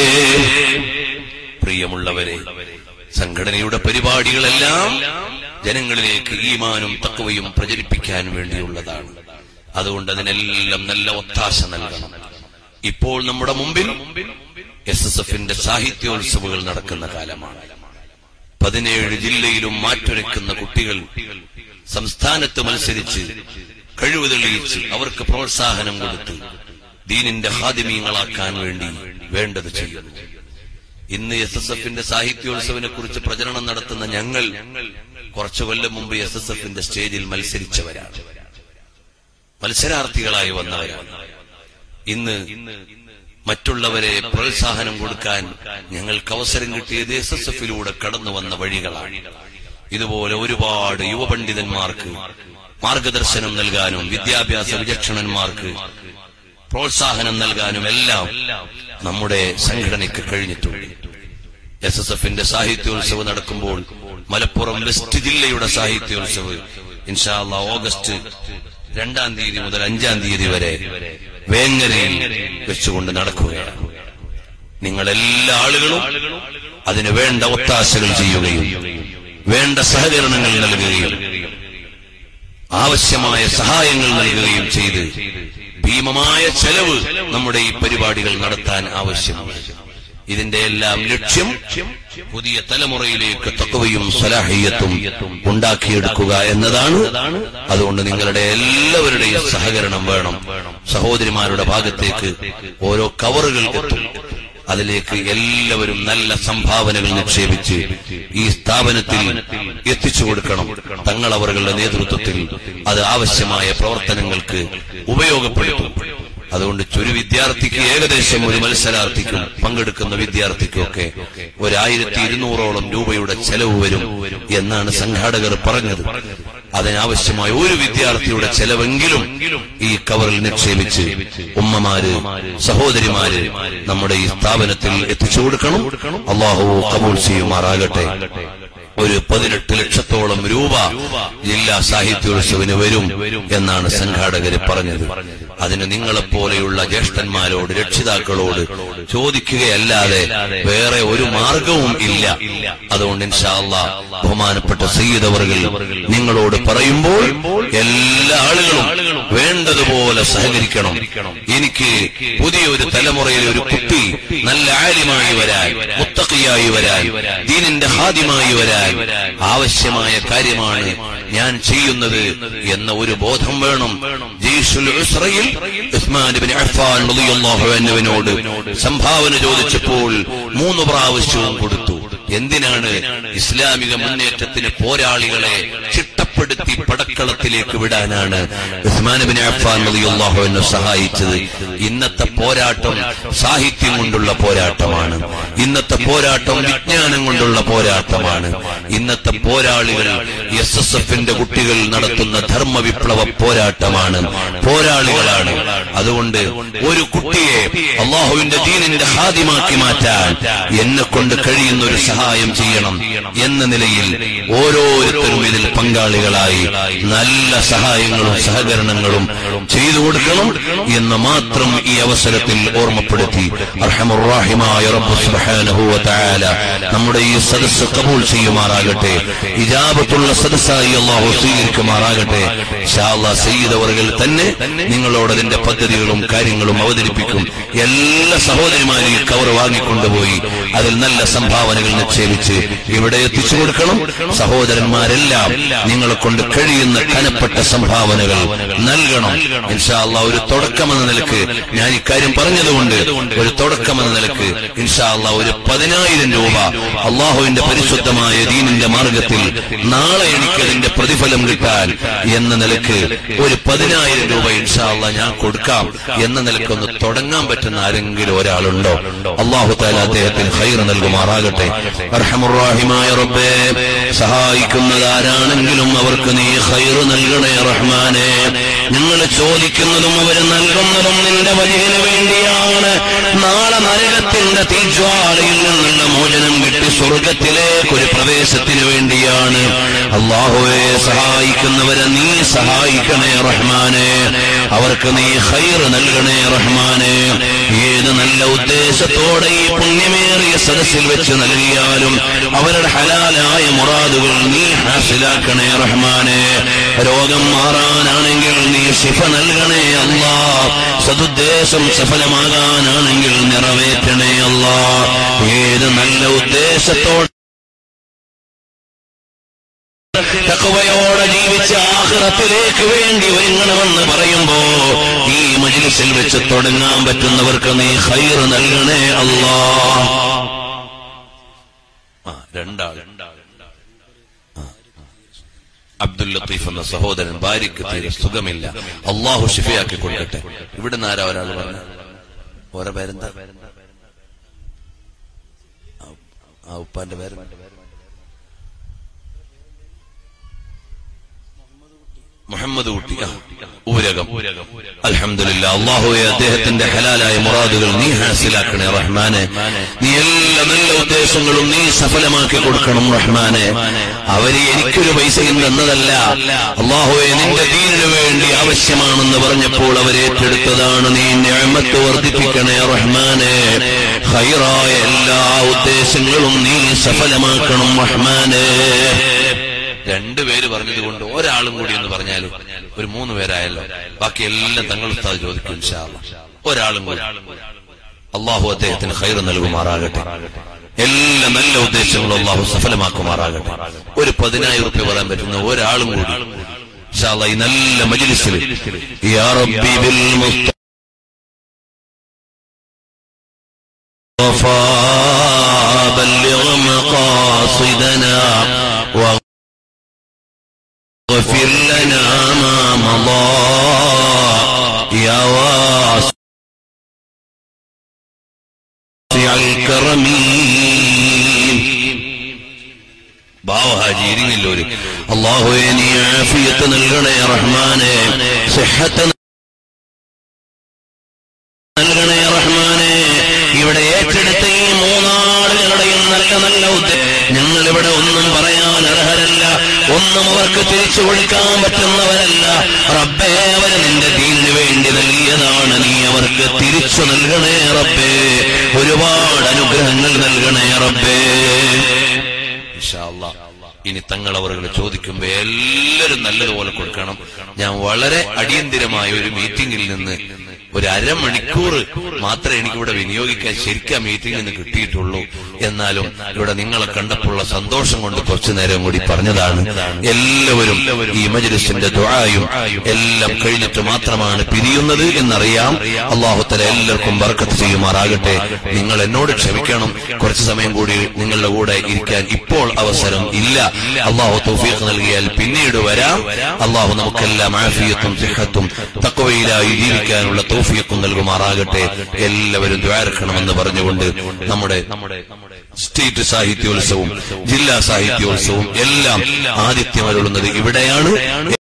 പ്രിയമുള്ളവരെ സംഘടനയുടെ പരിപാടികളെല്ലാം ജനങ്ങളിലേക്ക് ഈമാനും തക്കവയും പ്രചരിപ്പിക്കാൻ വേണ്ടിയുള്ളതാണ് അതുകൊണ്ട് അതിനെല്ലാം നല്ല ഒത്താശ നൽകണം ഇപ്പോൾ നമ്മുടെ മുമ്പിൽ എസ് എസ് എഫിന്റെ സാഹിത്യോത്സവങ്ങൾ നടക്കുന്ന കാലമാണ് പതിനേഴ് ജില്ലയിലും മാറ്റുരയ്ക്കുന്ന കുട്ടികൾ സംസ്ഥാനത്ത് മത്സരിച്ച് കഴിവ് തെളിയിച്ച് അവർക്ക് പ്രോത്സാഹനം കൊടുത്ത് ദീനിന്റെ ഹാദിമീങ്ങളാക്കാൻ വേണ്ടി വേണ്ടത് ചെയ്യുന്നു ഇന്ന് എസ് എസ് എഫിന്റെ സാഹിത്യോത്സവിനെ കുറിച്ച് പ്രചരണം നടത്തുന്ന ഞങ്ങൾ കുറച്ചു കൊല്ലം മുമ്പ് എസ് എസ് എഫിന്റെ സ്റ്റേജിൽ മത്സരിച്ചവരാണ് മത്സരാർത്ഥികളായി വന്നവരാണ് ഇന്ന് മറ്റുള്ളവരെ പ്രോത്സാഹനം കൊടുക്കാൻ ഞങ്ങൾക്ക് അവസരം കിട്ടിയത് എസ് എസ് എഫിലൂടെ കടന്നു വന്ന വഴികളാണ് ഇതുപോലെ ഒരുപാട് യുവപണ്ഡിതന്മാർക്ക് മാർഗദർശനം നൽകാനും വിദ്യാഭ്യാസ വിചക്ഷണന്മാർക്ക് പ്രോത്സാഹനം നൽകാനും എല്ലാം നമ്മുടെ സംഘടനയ്ക്ക് കഴിഞ്ഞിട്ടുണ്ട് എസ് എസ് എഫിന്റെ സാഹിത്യോത്സവം നടക്കുമ്പോൾ മലപ്പുറം വെസ്റ്റ് ജില്ലയുടെ സാഹിത്യോത്സവ് ഇൻഷാല്ല ഓഗസ്റ്റ് രണ്ടാം തീയതി മുതൽ അഞ്ചാം തീയതി വരെ വേങ്ങരയിൽ വെച്ചുകൊണ്ട് നടക്കുകയാണ് നിങ്ങൾ എല്ലാ ആളുകളും അതിന് വേണ്ട ഒത്താശകൾ ചെയ്യുകയും വേണ്ട സഹകരണങ്ങൾ നൽകുകയും ആവശ്യമായ സഹായങ്ങൾ നൽകുകയും ചെയ്ത് ഭീമമായ ചെലവ് നമ്മുടെ ഈ പരിപാടികൾ നടത്താൻ ആവശ്യമാണ് ഇതിന്റെ എല്ലാം ലക്ഷ്യം പുതിയ തലമുറയിലേക്ക് തക്കവയും സലാഹിയത്തും ഉണ്ടാക്കിയെടുക്കുക എന്നതാണ് അതുകൊണ്ട് നിങ്ങളുടെ എല്ലാവരുടെയും സഹകരണം വേണം സഹോദരിമാരുടെ ഭാഗത്തേക്ക് ഓരോ കവറുകൾ എത്തും അതിലേക്ക് എല്ലാവരും നല്ല സംഭാവനകൾ നിക്ഷേപിച്ച് ഈ സ്ഥാപനത്തിൽ എത്തിച്ചു കൊടുക്കണം തങ്ങൾ അവരുടെ നേതൃത്വത്തിൽ അത് ആവശ്യമായ പ്രവർത്തനങ്ങൾക്ക് ഉപയോഗപ്പെടുത്തും അതുകൊണ്ട് ചൊരു വിദ്യാർത്ഥിക്ക് ഏകദേശം ഒരു മത്സരാർത്ഥിക്കും പങ്കെടുക്കുന്ന വിദ്യാർത്ഥിക്കും ഒക്കെ ഒരായിരത്തി ഇരുന്നൂറോളം രൂപയുടെ ചെലവ് വരും എന്നാണ് സംഘാടകർ പറഞ്ഞത് അതിനാവശ്യമായ ഒരു വിദ്യാർത്ഥിയുടെ ചെലവെങ്കിലും ഈ കവറിൽ നിക്ഷേപിച്ച് ഉമ്മമാര് സഹോദരിമാര് നമ്മുടെ ഈ സ്ഥാപനത്തിൽ എത്തിച്ചു കൊടുക്കണം അള്ളാഹു കബൂൾ ചെയ്യുമാറാകട്ടെ ഒരു പതിനെട്ട് ലക്ഷത്തോളം രൂപ ജില്ലാ സാഹിത്യോത്സവിന് വരും എന്നാണ് സംഘാടകര് പറഞ്ഞത് അതിന് നിങ്ങളെപ്പോലെയുള്ള ജ്യേഷ്ഠന്മാരോട് രക്ഷിതാക്കളോട് ചോദിക്കുകയല്ലാതെ വേറെ ഒരു മാർഗവും ഇല്ല അതുകൊണ്ട് ഇൻഷാല്ല ബഹുമാനപ്പെട്ട സയ്യിദ് അവർകൾ നിങ്ങളോട് പറയുമ്പോൾ എല്ലാ ആളുകളും വേണ്ടതുപോലെ സഹകരിക്കണം എനിക്ക് പുതിയൊരു തലമുറയിൽ ഒരു കുട്ടി നല്ല ആര്യമായി വരാൻ മുത്തക്കിയായി വരാൻ ദീനിന്റെ ഹാദ്യമായി വരാൻ ആവശ്യമായ കാര്യമാണ് ഞാൻ ചെയ്യുന്നത് എന്ന ഒരു ബോധം വേണം ജയ്ഷുൽ ഉസ്രയിൽ ഉസ്മാൻ ഇബ്നു അഫ്ഫാൻ റളിയല്ലാഹു അൻഹുവിനോട് സംഭാവന ചോദിച്ചപ്പോൾ മൂന്ന് പ്രാവശ്യവും കൊടുത്തു എന്തിനാണ് ഇസ്ലാമിക മുന്നേറ്റത്തിന് പോരാളികളെ ചിട്ടപ്പെടുത്തി പടക്കളത്തിലേക്ക് വിടാനാണ് ഉസ്മാൻ ബിൻ അഫ്ഫാൻ റളിയല്ലാഹു അൻഹു സഹായിച്ചത് ഇന്നത്തെ പോരാട്ടം സാഹിത്യം കൊണ്ടുള്ള പോരാട്ടമാണ് ഇന്നത്തെ പോരാട്ടം വിജ്ഞാനം കൊണ്ടുള്ള പോരാട്ടമാണ് ഇന്നത്തെ പോരാളികൾ എസ് എസ് എഫിന്റെ കുട്ടികൾ നടത്തുന്ന ധർമ്മ വിപ്ലവ പോരാട്ടമാണ് പോരാളികളാണ് അതുകൊണ്ട് ഒരു കുട്ടിയെ അള്ളാഹുവിന്റെ ദീനിന്റെ ഹാദിമാക്കി മാറ്റാൻ എന്നെ കൊണ്ട് കഴിയുന്ന ഒരു സഹായം ചെയ്യണം എന്ന നിലയിൽ ഓരോരുത്തരും ഇതിൽ പങ്കാളികളായി നല്ല സഹായങ്ങളും സഹകരണങ്ങളും ചെയ്തു കൊടുക്കണം എന്ന് മാത്രം ഈ അവസരത്തിൽ ഓർമ്മപ്പെടുത്തി അർഹമുറാഹിമായ റബ്ബ് സുബ്ഹാനഹു വ തആല നമ്മുടെ ഈ സദസ്സ് കബൂൽ ചെയ്യുമാറാകട്ടെ ഇജാബത്തുള്ള സദസ്സായി അള്ളാഹു സ്വീകരിക്കുമാറാകട്ടെ ഇൻഷാ അല്ലാഹ് സയ്യിദ് അവറുകൾ തന്നെ നിങ്ങളോട് അതിന്റെ പദ്ധതികളും കാര്യങ്ങളും അവതരിപ്പിക്കും എല്ലാ സഹോദരിമാരെയും കവർ വാങ്ങിക്കൊണ്ടുപോയി അതിൽ നല്ല സംഭാവനകൾ നിക്ഷേപിച്ച് ഇവിടെ എത്തിച്ചു കൊടുക്കണം സഹോദരന്മാരെല്ലാം നിങ്ങളെ കൊണ്ട് കഴിയുന്ന കനപ്പെട്ട സംഭാവനകൾ നൽകണം ഇൻഷാ അല്ലാഹ് ഒരു തുടക്കമെന്ന നിലക്ക് ഞാൻ ഇക്കാര്യം പറഞ്ഞതുകൊണ്ട് ഒരു തുടക്കമെന്ന നിലക്ക് ഇൻഷാ അല്ലാഹ് ഒരു പതിനായിരം രൂപ അള്ളാഹുവിന്റെ പരിശുദ്ധമായ ദീനിന്റെ മാർഗത്തിൽ നാളെ എനിക്കതിന്റെ പ്രതിഫലം കിട്ടാൻ എന്ന നിലക്ക് ഒരു പതിനായിരം രൂപ ഇൻഷാ അല്ലാഹ് ഞാൻ കൊടുക്കാം എന്ന നിലക്കൊന്ന് തുടങ്ങാൻ പറ്റുന്ന ആരെങ്കിലും ഒരാളുണ്ടോ അള്ളാഹു താല അദ്ദേഹത്തിന് ഹൈർ നൽകുമാറാകട്ടെ അർഹമുറാഹിമായ റബ്ബേ സഹായിക്കുന്നതാരാണെങ്കിലും അവർക്ക് നീ ഹൈർ നൽകണേ റഹ്മാനെ ഞങ്ങൾ ചോദിക്കുന്നതും അവര് നൽകുന്നതും നിന്റെ വജീന് വേണ്ടിയാണ് നാളെ നരകത്തിന്റെ തീജ്വാലയിൽ നിന്നുള്ള മോചനം കിട്ടി സ്വർഗത്തിലേക്ക് ഒരു പ്രവേശത്തിന് വേണ്ടിയാണ് അള്ളാഹുവെ സഹായിക്കുന്നവരെ നീ സഹായിക്കണേ റഹ്മാനെ അവർക്ക് നീ ഹൈർ നൽകണേ റഹ്മാനെ ഏത് നല്ല ഉദ്ദേശത്തോടെ ഈ പുണ്യമേറിയ സദസ്സിൽ വെച്ച് നൽകിയാലും അവരുടെ ഹലാലായ മുറാദുകൾ നീ ഹാസിലാക്കണേ റഹ്മാനെ രോഗം മാറാനാണെങ്കിൽ നീ ശിഫ നൽകണേ അല്ലാ സതുദ്ദേശം സഫലമാകാനാണെങ്കിൽ നിറവേറ്റണേ അല്ലാ ഏത് നല്ല ഉദ്ദേശത്തോടെ തക്കവയോടെ ജീവിച്ച ആഹ്റത്തിലേക്ക് വേണ്ടി ഒരുങ്ങണമെന്ന് പറയുമ്പോ ഈ മജിലിസിൽ വെച്ച് തുടങ്ങാൻ പറ്റുന്നവർക്ക് നീ ഹൈർ നൽകണേ അല്ലാ ആ, രണ്ടാൾ ആ. അബ്ദുൽ ലത്തീഫ് എന്ന സഹോദരൻ ഭാര്യയ്ക്ക് തീരെ സുഖമില്ല അള്ളാഹു ഷിഫയാക്കി കൊടുക്കട്ടെ ഇവിടുന്ന് ആരാ ഒരാൾ പറഞ്ഞു ഓരോ പേരെന്താ ആ, ആ ഉപ്പാന്റെ പേര് മുഹമ്മദ് കുട്ടി ആ, ഊരകം അൽഹംദുലില്ല അള്ളാഹുവെ അദ്ദേഹത്തിന്റെ ഹലാലായ മുറാദുകൾ നീ ഹാസിലാക്കണേ റഹ്മാനെ നീ എല്ലാ നല്ല ഉദ്ദേശങ്ങളും നീ സഫലമാക്കി കൊടുക്കണം റഹ്മാനെ അവര് എനിക്കൊരു പൈസയും തന്നതല്ല അള്ളാഹുവെ നിന്റെ ദീനിനു വേണ്ടി ആവശ്യമാണെന്ന് പറഞ്ഞപ്പോൾ അവരെ ഏറ്റെടുത്തതാണ് നീ ഞാമത്ത് വർദ്ധിപ്പിക്കണേ റഹ്മാനെ ഹൈറായ എല്ലാ ഉദ്ദേശങ്ങളും നീ സഫലമാക്കണം റഹ്മാനെ രണ്ടുപേര് പറഞ്ഞത് കൊണ്ട് ഒരാളും കൂടി എന്ന് പറഞ്ഞാൽ ഒരു മൂന്ന് പേരായല്ലോ ബാക്കി എല്ലാം തങ്ങൾ ഉസ്താദ് ചോദിക്കും ഇൻഷാ അല്ലാ. ഒരാളും കൂടി അള്ളാഹു അദ്ദേഹത്തിന് ഹൈർ നൽകുമാറാകട്ടെ എല്ലാ നല്ല ഉദ്ദേശങ്ങളും അള്ളാഹു സഫലമാക്കുമാറാകട്ടെ ഒരു പതിനായിരം റുപ്യ പറയാൻ പറ്റുന്ന ഒരാളും കൂടി ഇൻഷാ അല്ലാ, ഈ നല്ല മജിലിസിൽ യാ റബ്ബി ബിൽ മുസ്തഫാ بلغ مقاصدنا واغفر لنا ما مضى يا واسع الكرم ബാവഹാജി ഇരിങ്ങില്ലോര് അള്ളാഹുവെ നീ ആഫിയത്ത് നൽകണേ റഹ്മാനെ സിഹത്ത് നൽകണേ റഹ്മാനെ ഇവിടെ ഏറ്റെടുത്ത ഈ മൂന്നാളുകളുടെയും നല്ല നല്ല ഉദ്ദേശം ഞങ്ങൾ ഇവിടെ ഒന്നും പറയാൻ അർഹരല്ല ഒന്നും അവർക്ക് തിരിച്ചു കൊടുക്കാൻ പറ്റുന്നവരല്ല റബ്ബേ അവർ നിന്റെ ദീനിന് വേണ്ടി നൽകിയതാണ് നീ അവർക്ക് തിരിച്ചു നൽകണേ റബ്ബേ ഒരുപാട് അനുഗ്രഹങ്ങൾ നൽകണേ റബ്ബേ ഇൻഷാ അല്ലാ. ഇനി തങ്ങൾ അവർ ചോദിക്കുമ്പോ എല്ലാവരും നല്ലതുപോലെ കൊടുക്കണം ഞാൻ വളരെ അടിയന്തിരമായ ഒരു മീറ്റിംഗിൽ നിന്ന് ഒരു അരമണിക്കൂർ മാത്രമേ എനിക്കിവിടെ വിനിയോഗിക്കാൻ ശരിക്കും ആ മീറ്റിംഗിൽ നിന്ന് കിട്ടിയിട്ടുള്ളൂ എന്നാലും ഇവിടെ നിങ്ങളെ കണ്ടപ്പോഴുള്ള സന്തോഷം കൊണ്ട് കുറച്ചു നേരം കൂടി പറഞ്ഞതാണ് എല്ലാവരും ഈ മജ്ലിസിന്റെ ദുആയും എല്ലാം കഴിഞ്ഞിട്ട് മാത്രമാണ് പിരിയുന്നത് എന്നറിയാം അള്ളാഹുത്തല എല്ലാവർക്കും ബർക്കത്ത് ചെയ്യുമാറാകട്ടെ നിങ്ങൾ എന്നോട് ക്ഷമിക്കണം കുറച്ചു സമയം കൂടി നിങ്ങളുടെ കൂടെ ഇരിക്കാൻ ഇപ്പോൾ അവസരം ഇല്ല അള്ളാഹു തൗഫീഖ് നൽകിയാൽ പിന്നീട് വരാം അള്ളാഹു നമുക്കെല്ലാം ആഫിയത്തും സിഹത്തും തക്കവയിലായി ജീവിക്കാനുള്ള തൗഫീഖും നൽകുമാറാകട്ടെ എല്ലാവരും ദ്വാരക്കണമെന്ന് പറഞ്ഞുകൊണ്ട് നമ്മുടെ സ്റ്റേറ്റ് സാഹിത്യോത്സവവും ജില്ലാ സാഹിത്യോത്സവവും എല്ലാം ആദിത്യമരുളുന്നത് ഇവിടെയാണ്